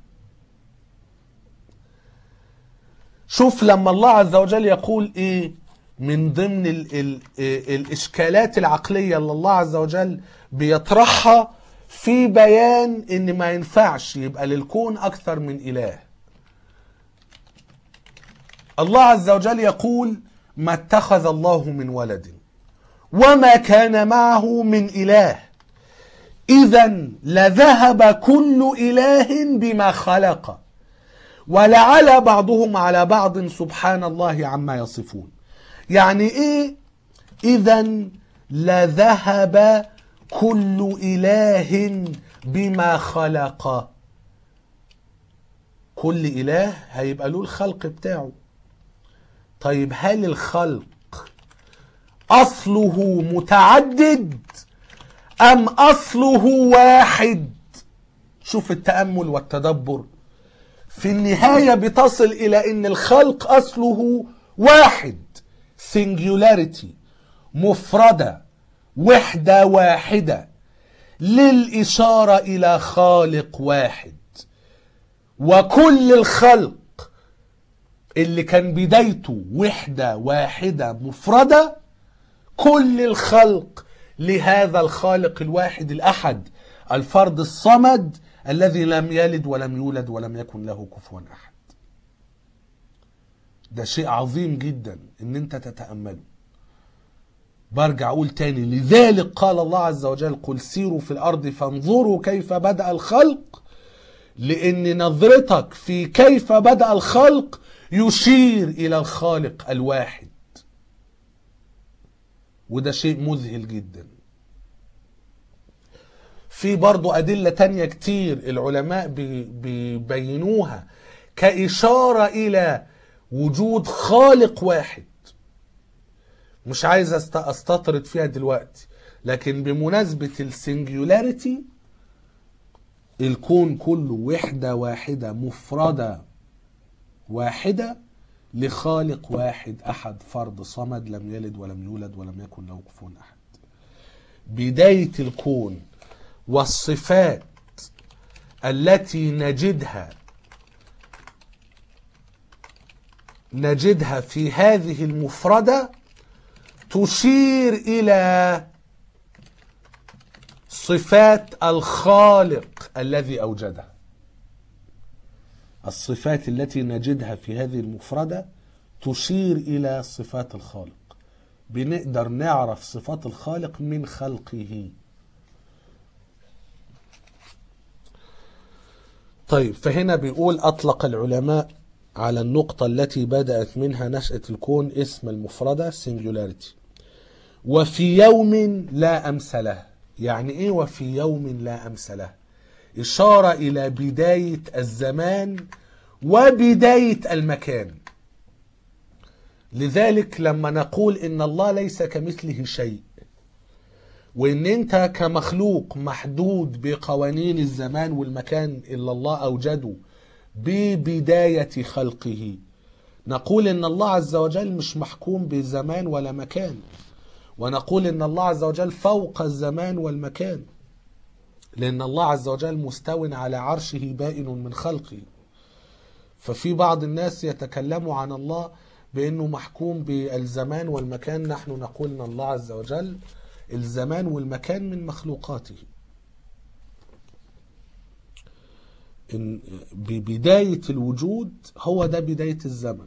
شوف لما الله عز وجل يقول إيه من ضمن ال ال الإشكالات العقلية اللي الله عز وجل بيطرحها في بيان إن ما ينفعش يبقى للكون أكثر من إله الله عز وجل يقول ما اتخذ الله من ولد وما كان معه من إله إذا لذهب كل إله بما خلق ولعلى بعضهم على بعض سبحان الله عما يصفون يعني ايه اذا لذهب كل اله بما خلق كل اله هيبقى له الخلق بتاعه طيب هل الخلق اصله متعدد ام اصله واحد شوف التامل والتدبر في النهايه بتصل الى ان الخلق اصله واحد singularity مفردة وحدة واحدة للإشارة إلى خالق واحد وكل الخلق اللي كان بدايته وحدة واحدة مفردة كل الخلق لهذا الخالق الواحد الأحد الفرد الصمد الذي لم يلد ولم يولد ولم يكن له كفوا أحد ده شيء عظيم جدا ان انت تتأمله برجع اقول تاني لذلك قال الله عز وجل قل سيروا في الارض فانظروا كيف بدأ الخلق لان نظرتك في كيف بدأ الخلق يشير الى الخالق الواحد وده شيء مذهل جدا في برضو أدلة تانية كتير العلماء بيبينوها كإشارة إلى وجود خالق واحد مش عايز استطرد فيها دلوقتي لكن بمناسبة السنجولاريتي الكون كله وحدة واحدة مفردة واحدة لخالق واحد أحد فرد صمد لم يلد ولم يولد ولم يكن له كفوا أحد بداية الكون والصفات التي نجدها نجدها في هذه المفردة تشير إلى صفات الخالق الذي أوجدها الصفات التي نجدها في هذه المفردة تشير إلى صفات الخالق بنقدر نعرف صفات الخالق من خلقه طيب فهنا بيقول أطلق العلماء على النقطة التي بدأت منها نشأة الكون اسم المفردة singularity وفي يوم لا أمس له يعني ايه وفي يوم لا امس له اشاره الى بدايه الزمان وبدايه المكان لذلك لما نقول ان الله ليس كمثله شيء وان انت كمخلوق محدود بقوانين الزمان والمكان اللي الله اوجده ببدايه خلقه نقول ان الله عز وجل مش محكوم بزمان ولا مكان ونقول ان الله عز وجل فوق الزمان والمكان لان الله عز وجل مستو على عرشه بائن من خلقه ففي بعض الناس يتكلموا عن الله بانه محكوم بالزمان والمكان نحن نقول ان الله عز وجل الزمان والمكان من مخلوقاته إن ببداية الوجود هو ده بداية الزمن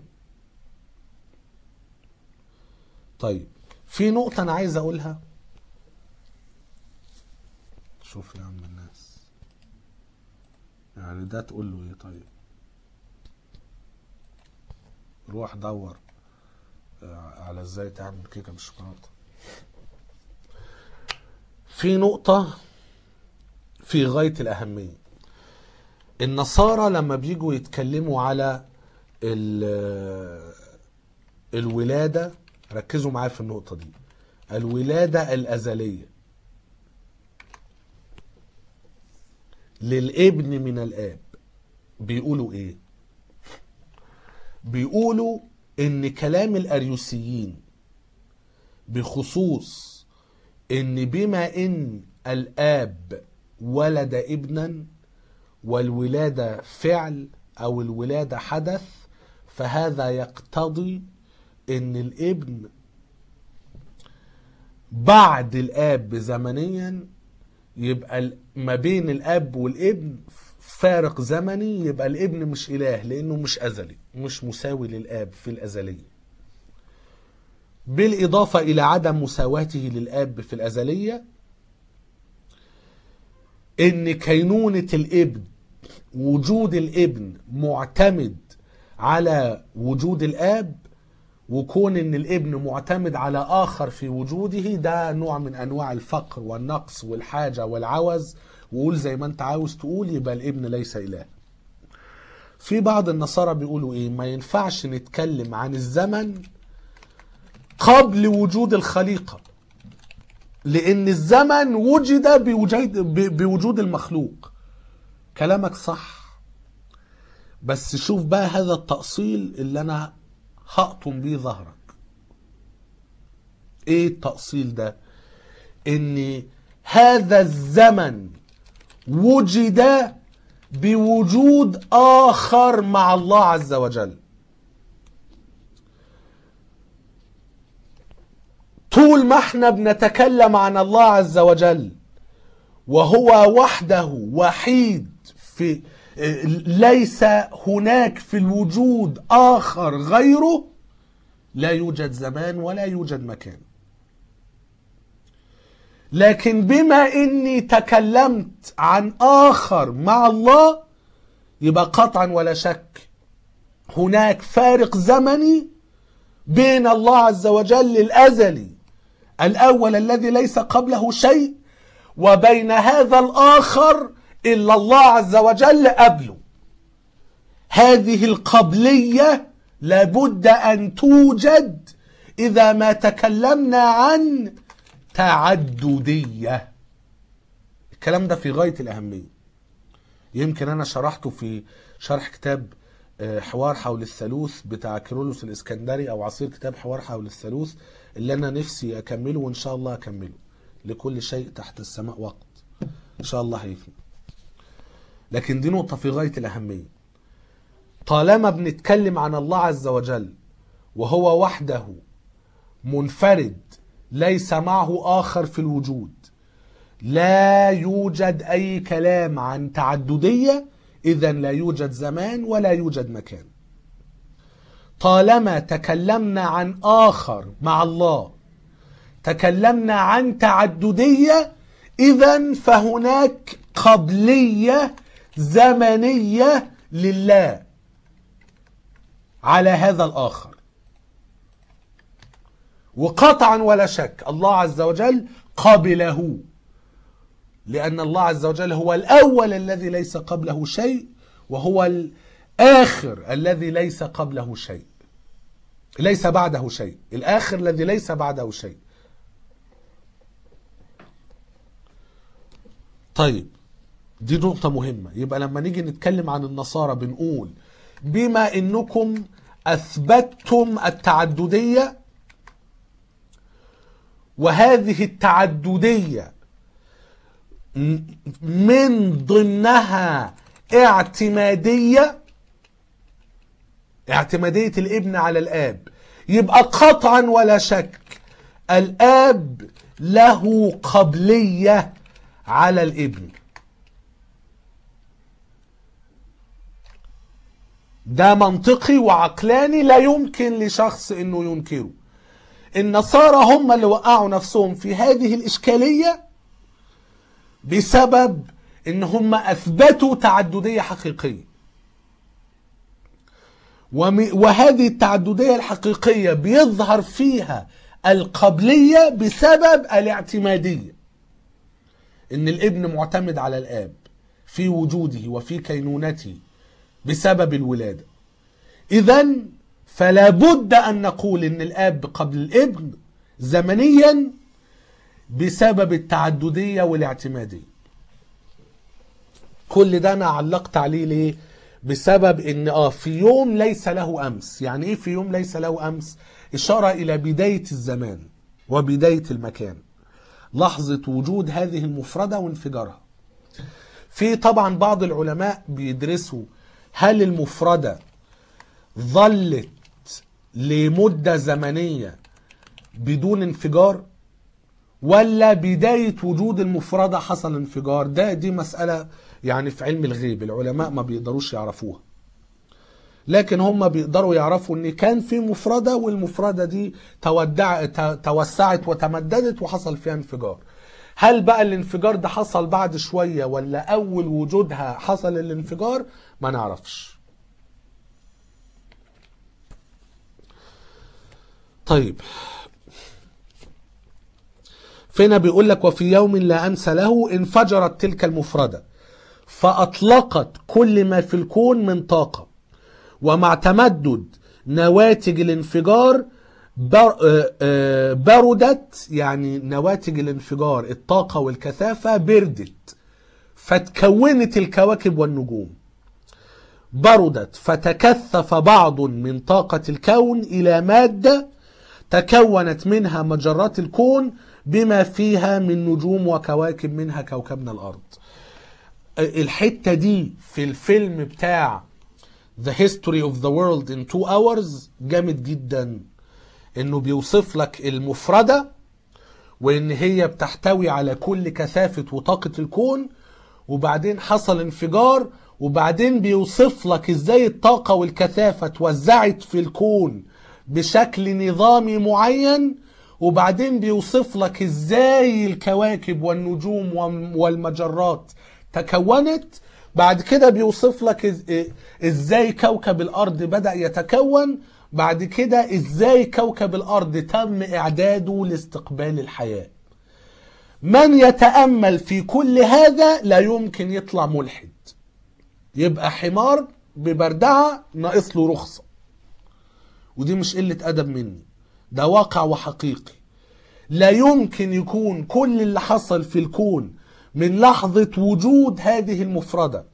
طيب في نقطة أنا عايز أقولها شوف يا عم الناس يعني ده تقول له إيه طيب روح دور آه، على إزاي تعمل كيكة بالشوكولاتة في نقطة في غاية الأهمية النصارى لما بيجوا يتكلموا على ال- الولادة ركزوا معايا في النقطة دي الولادة الأزلية للابن من الآب بيقولوا إيه؟ بيقولوا إن كلام الأريوسيين بخصوص إن بما إن الآب ولد ابنا والولادة فعل أو الولادة حدث فهذا يقتضي ان الابن بعد الاب زمنيا يبقى ال- ما بين الاب والابن فارق زمني يبقى الابن مش اله لانه مش ازلي مش مساوي للاب في الازليه بالاضافه الى عدم مساواته للاب في الازليه ان كينونه الابن وجود الابن معتمد على وجود الاب وكون ان الابن معتمد على اخر في وجوده ده نوع من انواع الفقر والنقص والحاجه والعوز وقول زي ما انت عاوز تقول يبقى الابن ليس اله في بعض النصارى بيقولوا ايه ما ينفعش نتكلم عن الزمن قبل وجود الخليقه لان الزمن وجد بوجود ب- بوجود المخلوق كلامك صح بس شوف بقى هذا التأصيل اللي أنا هقطم بيه ظهرك إيه التأصيل ده؟ إن هذا الزمن وجد بوجود آخر مع الله عز وجل طول ما احنا بنتكلم عن الله عز وجل وهو وحده وحيد في ليس هناك في الوجود آخر غيره لا يوجد زمان ولا يوجد مكان لكن بما اني تكلمت عن آخر مع الله يبقى قطعا ولا شك هناك فارق زمني بين الله عز وجل الأزلي الأول الذي ليس قبله شيء وبين هذا الآخر إلا الله عز وجل قبله هذه القبلية لابد أن توجد إذا ما تكلمنا عن تعددية الكلام ده في غاية الأهمية يمكن أنا شرحته في شرح كتاب آه، حوار حول الثالوث بتاع كيرلس الإسكندري أو عصير كتاب حوار حول الثالوث اللي أنا نفسي أكمله وإن شاء الله أكمله لكل شيء تحت السماء وقت إن شاء الله هيفنى لكن دي نقطة في غاية الأهمية طالما بنتكلم عن الله عز وجل وهو وحده منفرد ليس معه آخر في الوجود لا يوجد أي كلام عن تعددية إذا لا يوجد زمان ولا يوجد مكان طالما تكلمنا عن آخر مع الله تكلمنا عن تعددية إذا فهناك قبلية زمنية لله على هذا الآخر وقطعا ولا شك الله عز وجل قبله لأن الله عز وجل هو الأول الذي ليس قبله شيء وهو الآخر الذي ليس قبله شيء ليس بعده شيء الآخر الذي ليس بعده شيء طيب دي نقطة مهمة يبقى لما نيجي نتكلم عن النصارى بنقول بما انكم اثبتتم التعددية وهذه التعددية م- من ضمنها اعتمادية اعتمادية الابن على الاب يبقى قطعا ولا شك الاب له قبلية على الابن ده منطقي وعقلاني لا يمكن لشخص انه ينكره النصارى هم اللي وقعوا نفسهم في هذه الاشكاليه بسبب ان هم اثبتوا تعدديه حقيقيه وم- وهذه التعدديه الحقيقيه بيظهر فيها القبليه بسبب الاعتماديه ان الابن معتمد على الاب في وجوده وفي كينونته بسبب الولاده اذا فلا بد ان نقول ان الاب قبل الابن زمنيا بسبب التعدديه والاعتماديه كل ده انا علقت عليه ليه بسبب ان اه في يوم ليس له امس يعني ايه في يوم ليس له امس اشاره الى بدايه الزمان وبدايه المكان لحظه وجود هذه المفرده وانفجارها في طبعا بعض العلماء بيدرسوا هل المفردة ظلت لمدة زمنية بدون انفجار ولا بداية وجود المفردة حصل انفجار ده دي مسألة يعني في علم الغيب العلماء ما بيقدروش يعرفوها لكن هم بيقدروا يعرفوا ان كان في مفردة والمفردة دي تودع ت- توسعت وتمددت وحصل فيها انفجار هل بقى الانفجار ده حصل بعد شوية ولا اول وجودها حصل الانفجار ما نعرفش طيب فينا بيقول لك وفي يوم لا أمس له انفجرت تلك المفردة فأطلقت كل ما في الكون من طاقة ومع تمدد نواتج الانفجار بر آه، آه، بردت يعني نواتج الانفجار الطاقة والكثافة بردت فتكونت الكواكب والنجوم بردت فتكثف بعض من طاقة الكون إلى مادة تكونت منها مجرات الكون بما فيها من نجوم وكواكب منها كوكبنا الأرض الحتة دي في الفيلم بتاع The History of the World in Two Hours جامد جدا انه بيوصف لك المفردة وان هي بتحتوي على كل كثافة وطاقة الكون وبعدين حصل انفجار وبعدين بيوصف لك ازاي الطاقة والكثافة توزعت في الكون بشكل نظامي معين وبعدين بيوصف لك ازاي الكواكب والنجوم وم- والمجرات تكونت بعد كده بيوصف لك إز- ازاي كوكب الارض بدأ يتكون بعد كده ازاي كوكب الارض تم اعداده لاستقبال الحياة من يتأمل في كل هذا لا يمكن يطلع ملحد يبقى حمار ببردعة ناقص له رخصة ودي مش قلة أدب مني ده واقع وحقيقي لا يمكن يكون كل اللي حصل في الكون من لحظة وجود هذه المفردة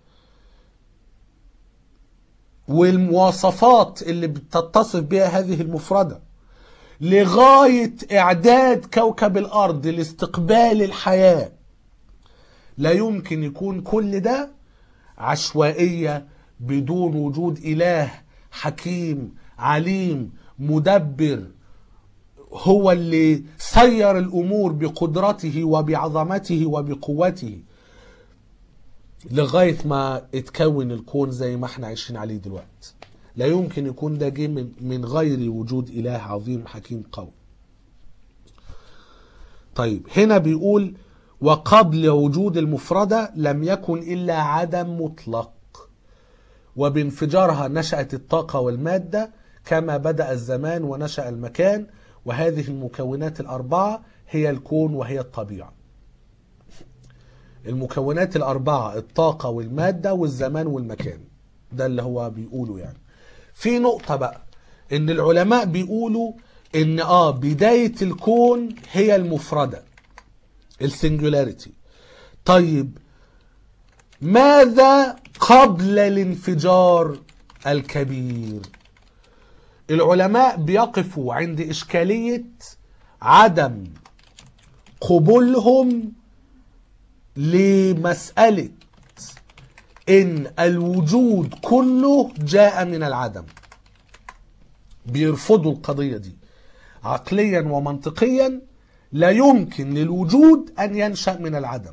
والمواصفات اللي بتتصف بها هذه المفردة لغاية إعداد كوكب الأرض لاستقبال الحياة لا يمكن يكون كل ده عشوائية بدون وجود إله حكيم عليم مدبر هو اللي سير الأمور بقدرته وبعظمته وبقوته لغاية ما اتكون الكون زي ما احنا عايشين عليه دلوقتي لا يمكن يكون ده جه من, من غير وجود إله عظيم حكيم قوي طيب هنا بيقول وقبل وجود المفردة لم يكن إلا عدم مطلق وبانفجارها نشأت الطاقة والمادة كما بدأ الزمان ونشأ المكان وهذه المكونات الأربعة هي الكون وهي الطبيعة المكونات الأربعة الطاقة والمادة والزمان والمكان ده اللي هو بيقوله يعني في نقطة بقى إن العلماء بيقولوا إن آه بداية الكون هي المفردة السنجولاريتي طيب ماذا قبل الانفجار الكبير العلماء بيقفوا عند إشكالية عدم قبولهم لمسألة إن الوجود كله جاء من العدم بيرفضوا القضية دي عقليا ومنطقيا لا يمكن للوجود أن ينشأ من العدم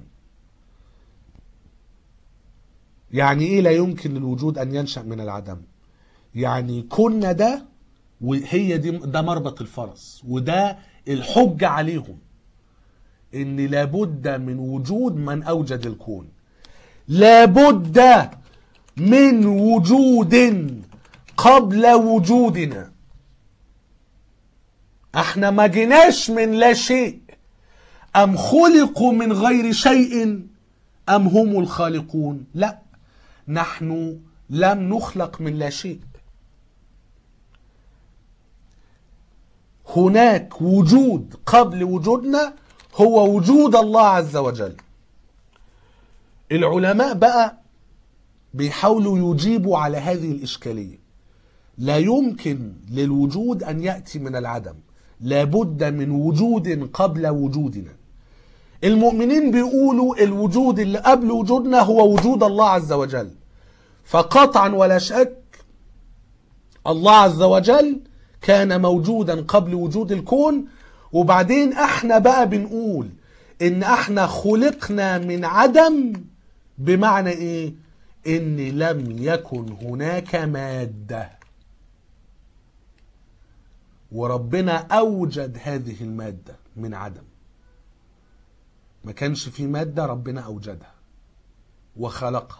يعني إيه لا يمكن للوجود أن ينشأ من العدم يعني كنا ده وهي دي ده مربط الفرس وده الحجة عليهم ان لابد من وجود من اوجد الكون لابد من وجود قبل وجودنا احنا ما جيناش من لا شيء ام خلقوا من غير شيء ام هم الخالقون لا نحن لم نخلق من لا شيء هناك وجود قبل وجودنا هو وجود الله عز وجل العلماء بقى بيحاولوا يجيبوا على هذه الإشكالية لا يمكن للوجود أن يأتي من العدم لابد من وجود قبل وجودنا المؤمنين بيقولوا الوجود اللي قبل وجودنا هو وجود الله عز وجل فقطعا ولا شك الله عز وجل كان موجودا قبل وجود الكون وبعدين احنا بقى بنقول ان احنا خلقنا من عدم بمعنى ايه ان لم يكن هناك مادة وربنا اوجد هذه المادة من عدم ما كانش في مادة ربنا اوجدها وخلقها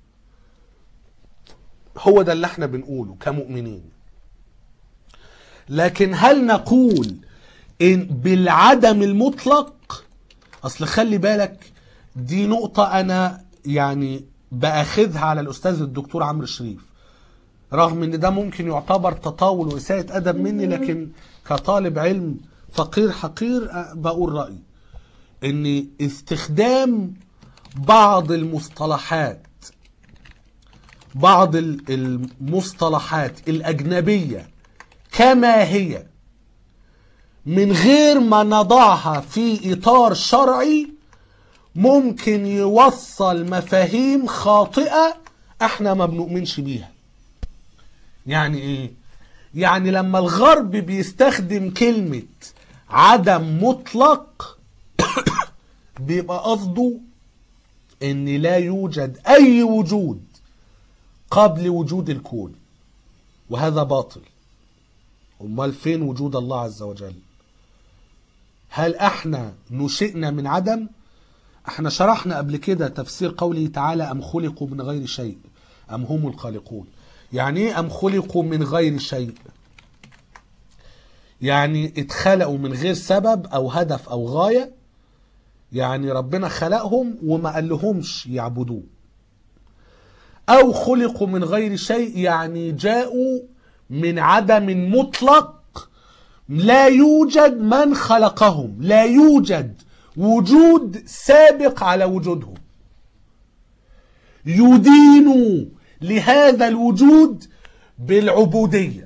هو ده اللي احنا بنقوله كمؤمنين لكن هل نقول إن بالعدم المطلق اصل خلي بالك دي نقطة انا يعني باخذها على الاستاذ الدكتور عمرو شريف رغم ان ده ممكن يعتبر تطاول واساءة ادب مني لكن كطالب علم فقير حقير بقول رأيي ان استخدام بعض المصطلحات بعض المصطلحات الاجنبية كما هي من غير ما نضعها في اطار شرعي ممكن يوصل مفاهيم خاطئة احنا ما بنؤمنش بيها يعني ايه يعني لما الغرب بيستخدم كلمة عدم مطلق بيبقى قصده ان لا يوجد اي وجود قبل وجود الكون وهذا باطل امال فين وجود الله عز وجل هل احنا نشئنا من عدم احنا شرحنا قبل كده تفسير قوله تعالى ام خلقوا من غير شيء ام هم الخالقون يعني ايه ام خلقوا من غير شيء يعني اتخلقوا من غير سبب او هدف او غاية يعني ربنا خلقهم وما قال لهمش يعبدوه او خلقوا من غير شيء يعني جاءوا من عدم مطلق لا يوجد من خلقهم لا يوجد وجود سابق على وجودهم يدين لهذا الوجود بالعبودية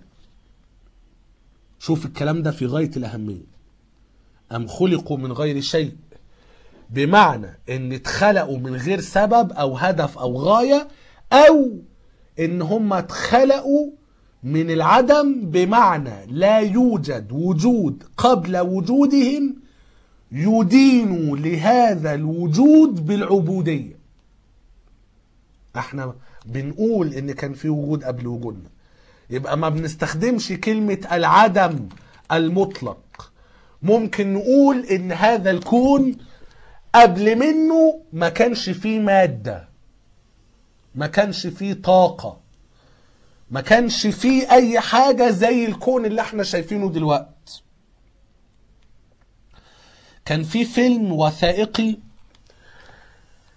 شوف الكلام ده في غاية الأهمية أم خلقوا من غير شيء بمعنى ان اتخلقوا من غير سبب او هدف او غاية او ان هم اتخلقوا من العدم بمعنى لا يوجد وجود قبل وجودهم يدين لهذا الوجود بالعبودية احنا بنقول ان كان في وجود قبل وجودنا يبقى ما بنستخدمش كلمة العدم المطلق ممكن نقول ان هذا الكون قبل منه ما كانش فيه مادة ما كانش فيه طاقة ما كانش فيه اي حاجة زي الكون اللي احنا شايفينه دلوقتي كان في فيلم وثائقي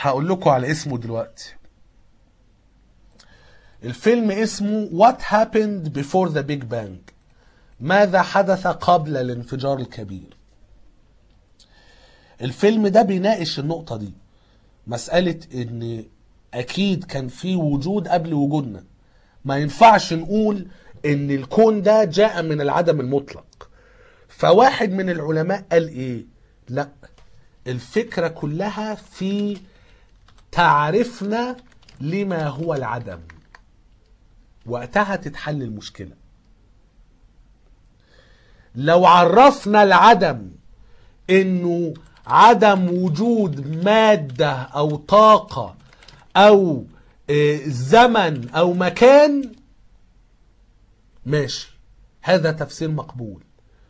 هقول لكم على اسمه دلوقتي الفيلم اسمه What Happened Before the Big Bang ماذا حدث قبل الانفجار الكبير الفيلم ده بيناقش النقطة دي مسألة ان اكيد كان في وجود قبل وجودنا ما ينفعش نقول ان الكون ده جاء من العدم المطلق فواحد من العلماء قال ايه لا الفكرة كلها في تعرفنا لما هو العدم وقتها تتحل المشكلة لو عرفنا العدم انه عدم وجود مادة او طاقة او آه، زمن او مكان ماشي هذا تفسير مقبول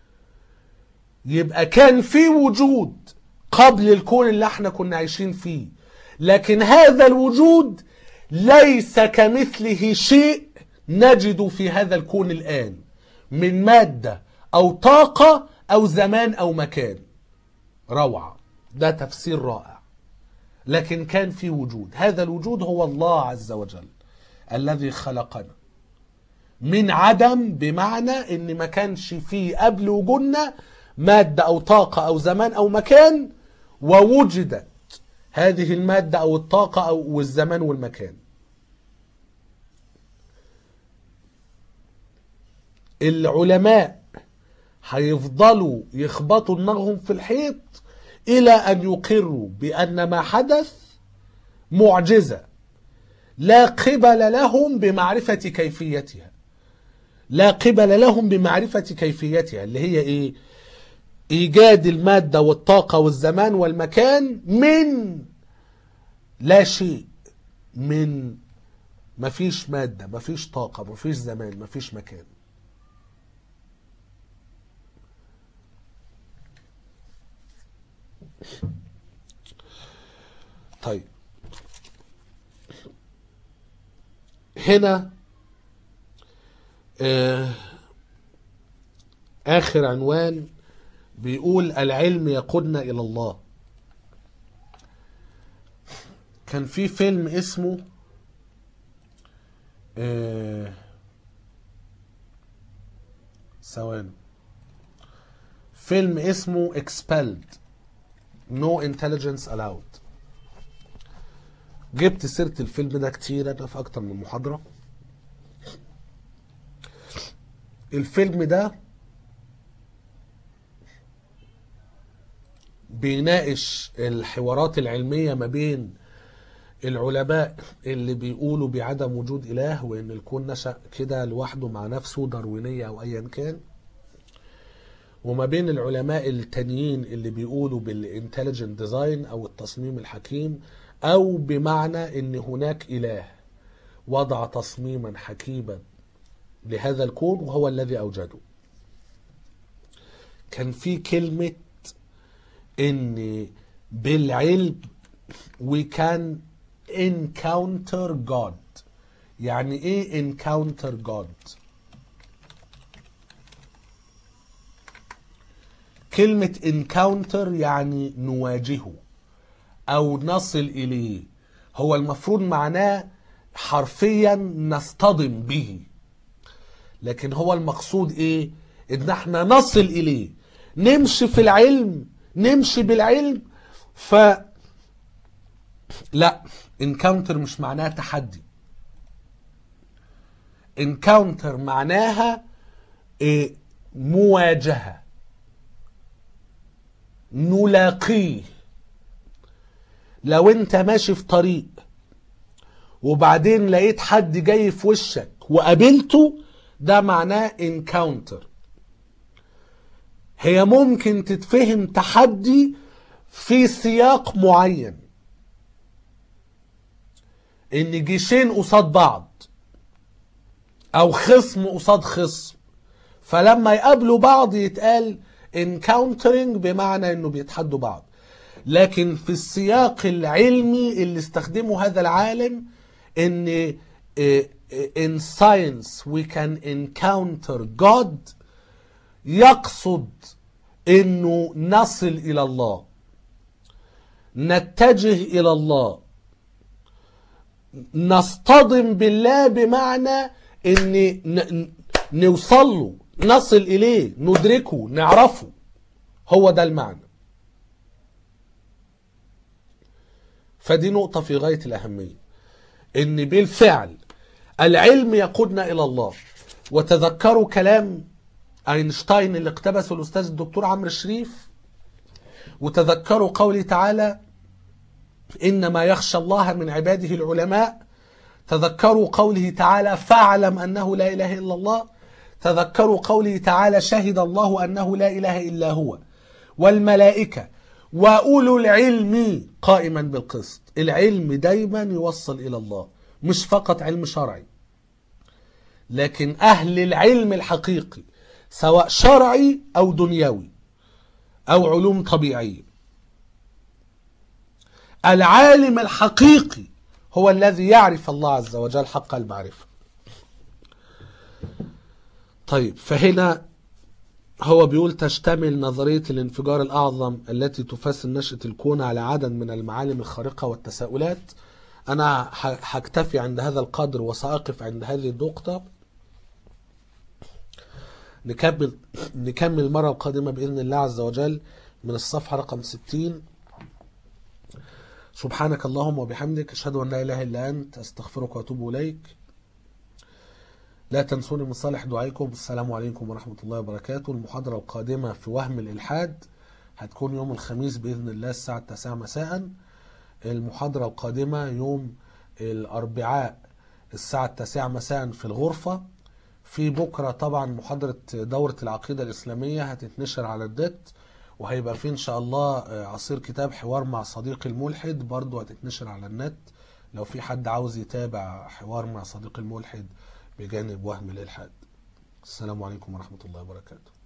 يبقى كان في وجود قبل الكون اللي احنا كنا عايشين فيه لكن هذا الوجود ليس كمثله شيء نجد في هذا الكون الآن من مادة أو طاقة أو زمان أو مكان روعة ده تفسير رائع لكن كان في وجود هذا الوجود هو الله عز وجل الذي خلقنا من عدم بمعنى ان ما كانش فيه قبل وجودنا مادة او طاقة او زمان او مكان ووجدت هذه المادة او الطاقة او والزمان والمكان العلماء هيفضلوا يخبطوا دماغهم في الحيط الى ان يقروا بان ما حدث معجزة لا قبل لهم بمعرفة كيفيتها لا قبل لهم بمعرفة كيفيتها اللي هي ايه ايجاد المادة والطاقة والزمان والمكان من لا شيء من مفيش مادة مفيش طاقة مفيش زمان مفيش مكان طيب هنا آه آخر عنوان بيقول العلم يقودنا إلى الله كان في فيلم اسمه آه ثواني فيلم اسمه Expelled No Intelligence Allowed جبت سيرة الفيلم ده كتير أنا في أكتر من محاضرة الفيلم ده بيناقش الحوارات العلمية ما بين العلماء اللي بيقولوا بعدم وجود إله وإن الكون نشأ كده لوحده مع نفسه داروينية أو أيا كان وما بين العلماء التانيين اللي بيقولوا بالانتليجنت ديزاين أو التصميم الحكيم أو بمعنى إن هناك إله وضع تصميما حكيما لهذا الكون وهو الذي أوجده كان في كلمة إن بالعلم we can encounter God يعني إيه encounter God كلمة encounter يعني نواجهه أو نصل إليه هو المفروض معناه حرفيا نصطدم به لكن هو المقصود ايه ان احنا نصل اليه نمشي في العلم نمشي بالعلم ف لا انكاونتر مش معناها تحدي انكاونتر معناها إيه مواجهة نلاقيه لو انت ماشي في طريق وبعدين لقيت حد جاي في وشك وقابلته ده معناه انكاونتر هي ممكن تتفهم تحدي في سياق معين ان جيشين قصاد بعض او خصم قصاد خصم فلما يقابلوا بعض يتقال encountering بمعنى انه بيتحدوا بعض لكن في السياق العلمي اللي استخدمه هذا العالم ان in science we can encounter God يقصد انه نصل الى الله نتجه إلى الله نصطدم بالله بمعنى ان ن- ن- نوصل له نصل اليه ندركه نعرفه هو ده المعنى فدي نقطة في غاية الأهمية ان بالفعل العلم يقودنا إلى الله وتذكروا كلام أينشتاين اللي اقتبسه الأستاذ الدكتور عمرو الشريف وتذكروا قوله تعالى إنما يخشى الله من عباده العلماء تذكروا قوله تعالى فاعلم أنه لا إله إلا الله تذكروا قوله تعالى شهد الله أنه لا إله إلا هو والملائكة وأولو العلم قائما بالقسط العلم دايما يوصل إلى الله مش فقط علم شرعي لكن أهل العلم الحقيقي سواء شرعي أو دنيوي أو علوم طبيعية العالم الحقيقي هو الذي يعرف الله عز وجل حق المعرفة طيب فهنا هو بيقول تشتمل نظرية الانفجار الأعظم التي تفسر نشأة الكون على عدد من المعالم الخارقة والتساؤلات أنا ه- هكتفي عند هذا القدر وسأقف عند هذه النقطة نكمل نكمل المرة القادمة بإذن الله عز وجل من الصفحة رقم 60 سبحانك اللهم وبحمدك أشهد أن لا إله إلا أنت أستغفرك وأتوب إليك لا تنسوني من صالح دعائكم السلام عليكم ورحمة الله وبركاته المحاضرة القادمة في وهم الإلحاد هتكون يوم الخميس بإذن الله الساعة 9 مساء المحاضرة القادمة يوم الأربعاء الساعة 9 مساء في الغرفة في بكرة طبعا محاضرة دورة العقيدة الإسلامية هتتنشر على النت وهيبقى في إن شاء الله آه، عصير كتاب حوار مع صديقي الملحد برضو هتتنشر على النت لو في حد عاوز يتابع حوار مع صديقي الملحد بجانب وهم الإلحاد السلام عليكم ورحمة الله وبركاته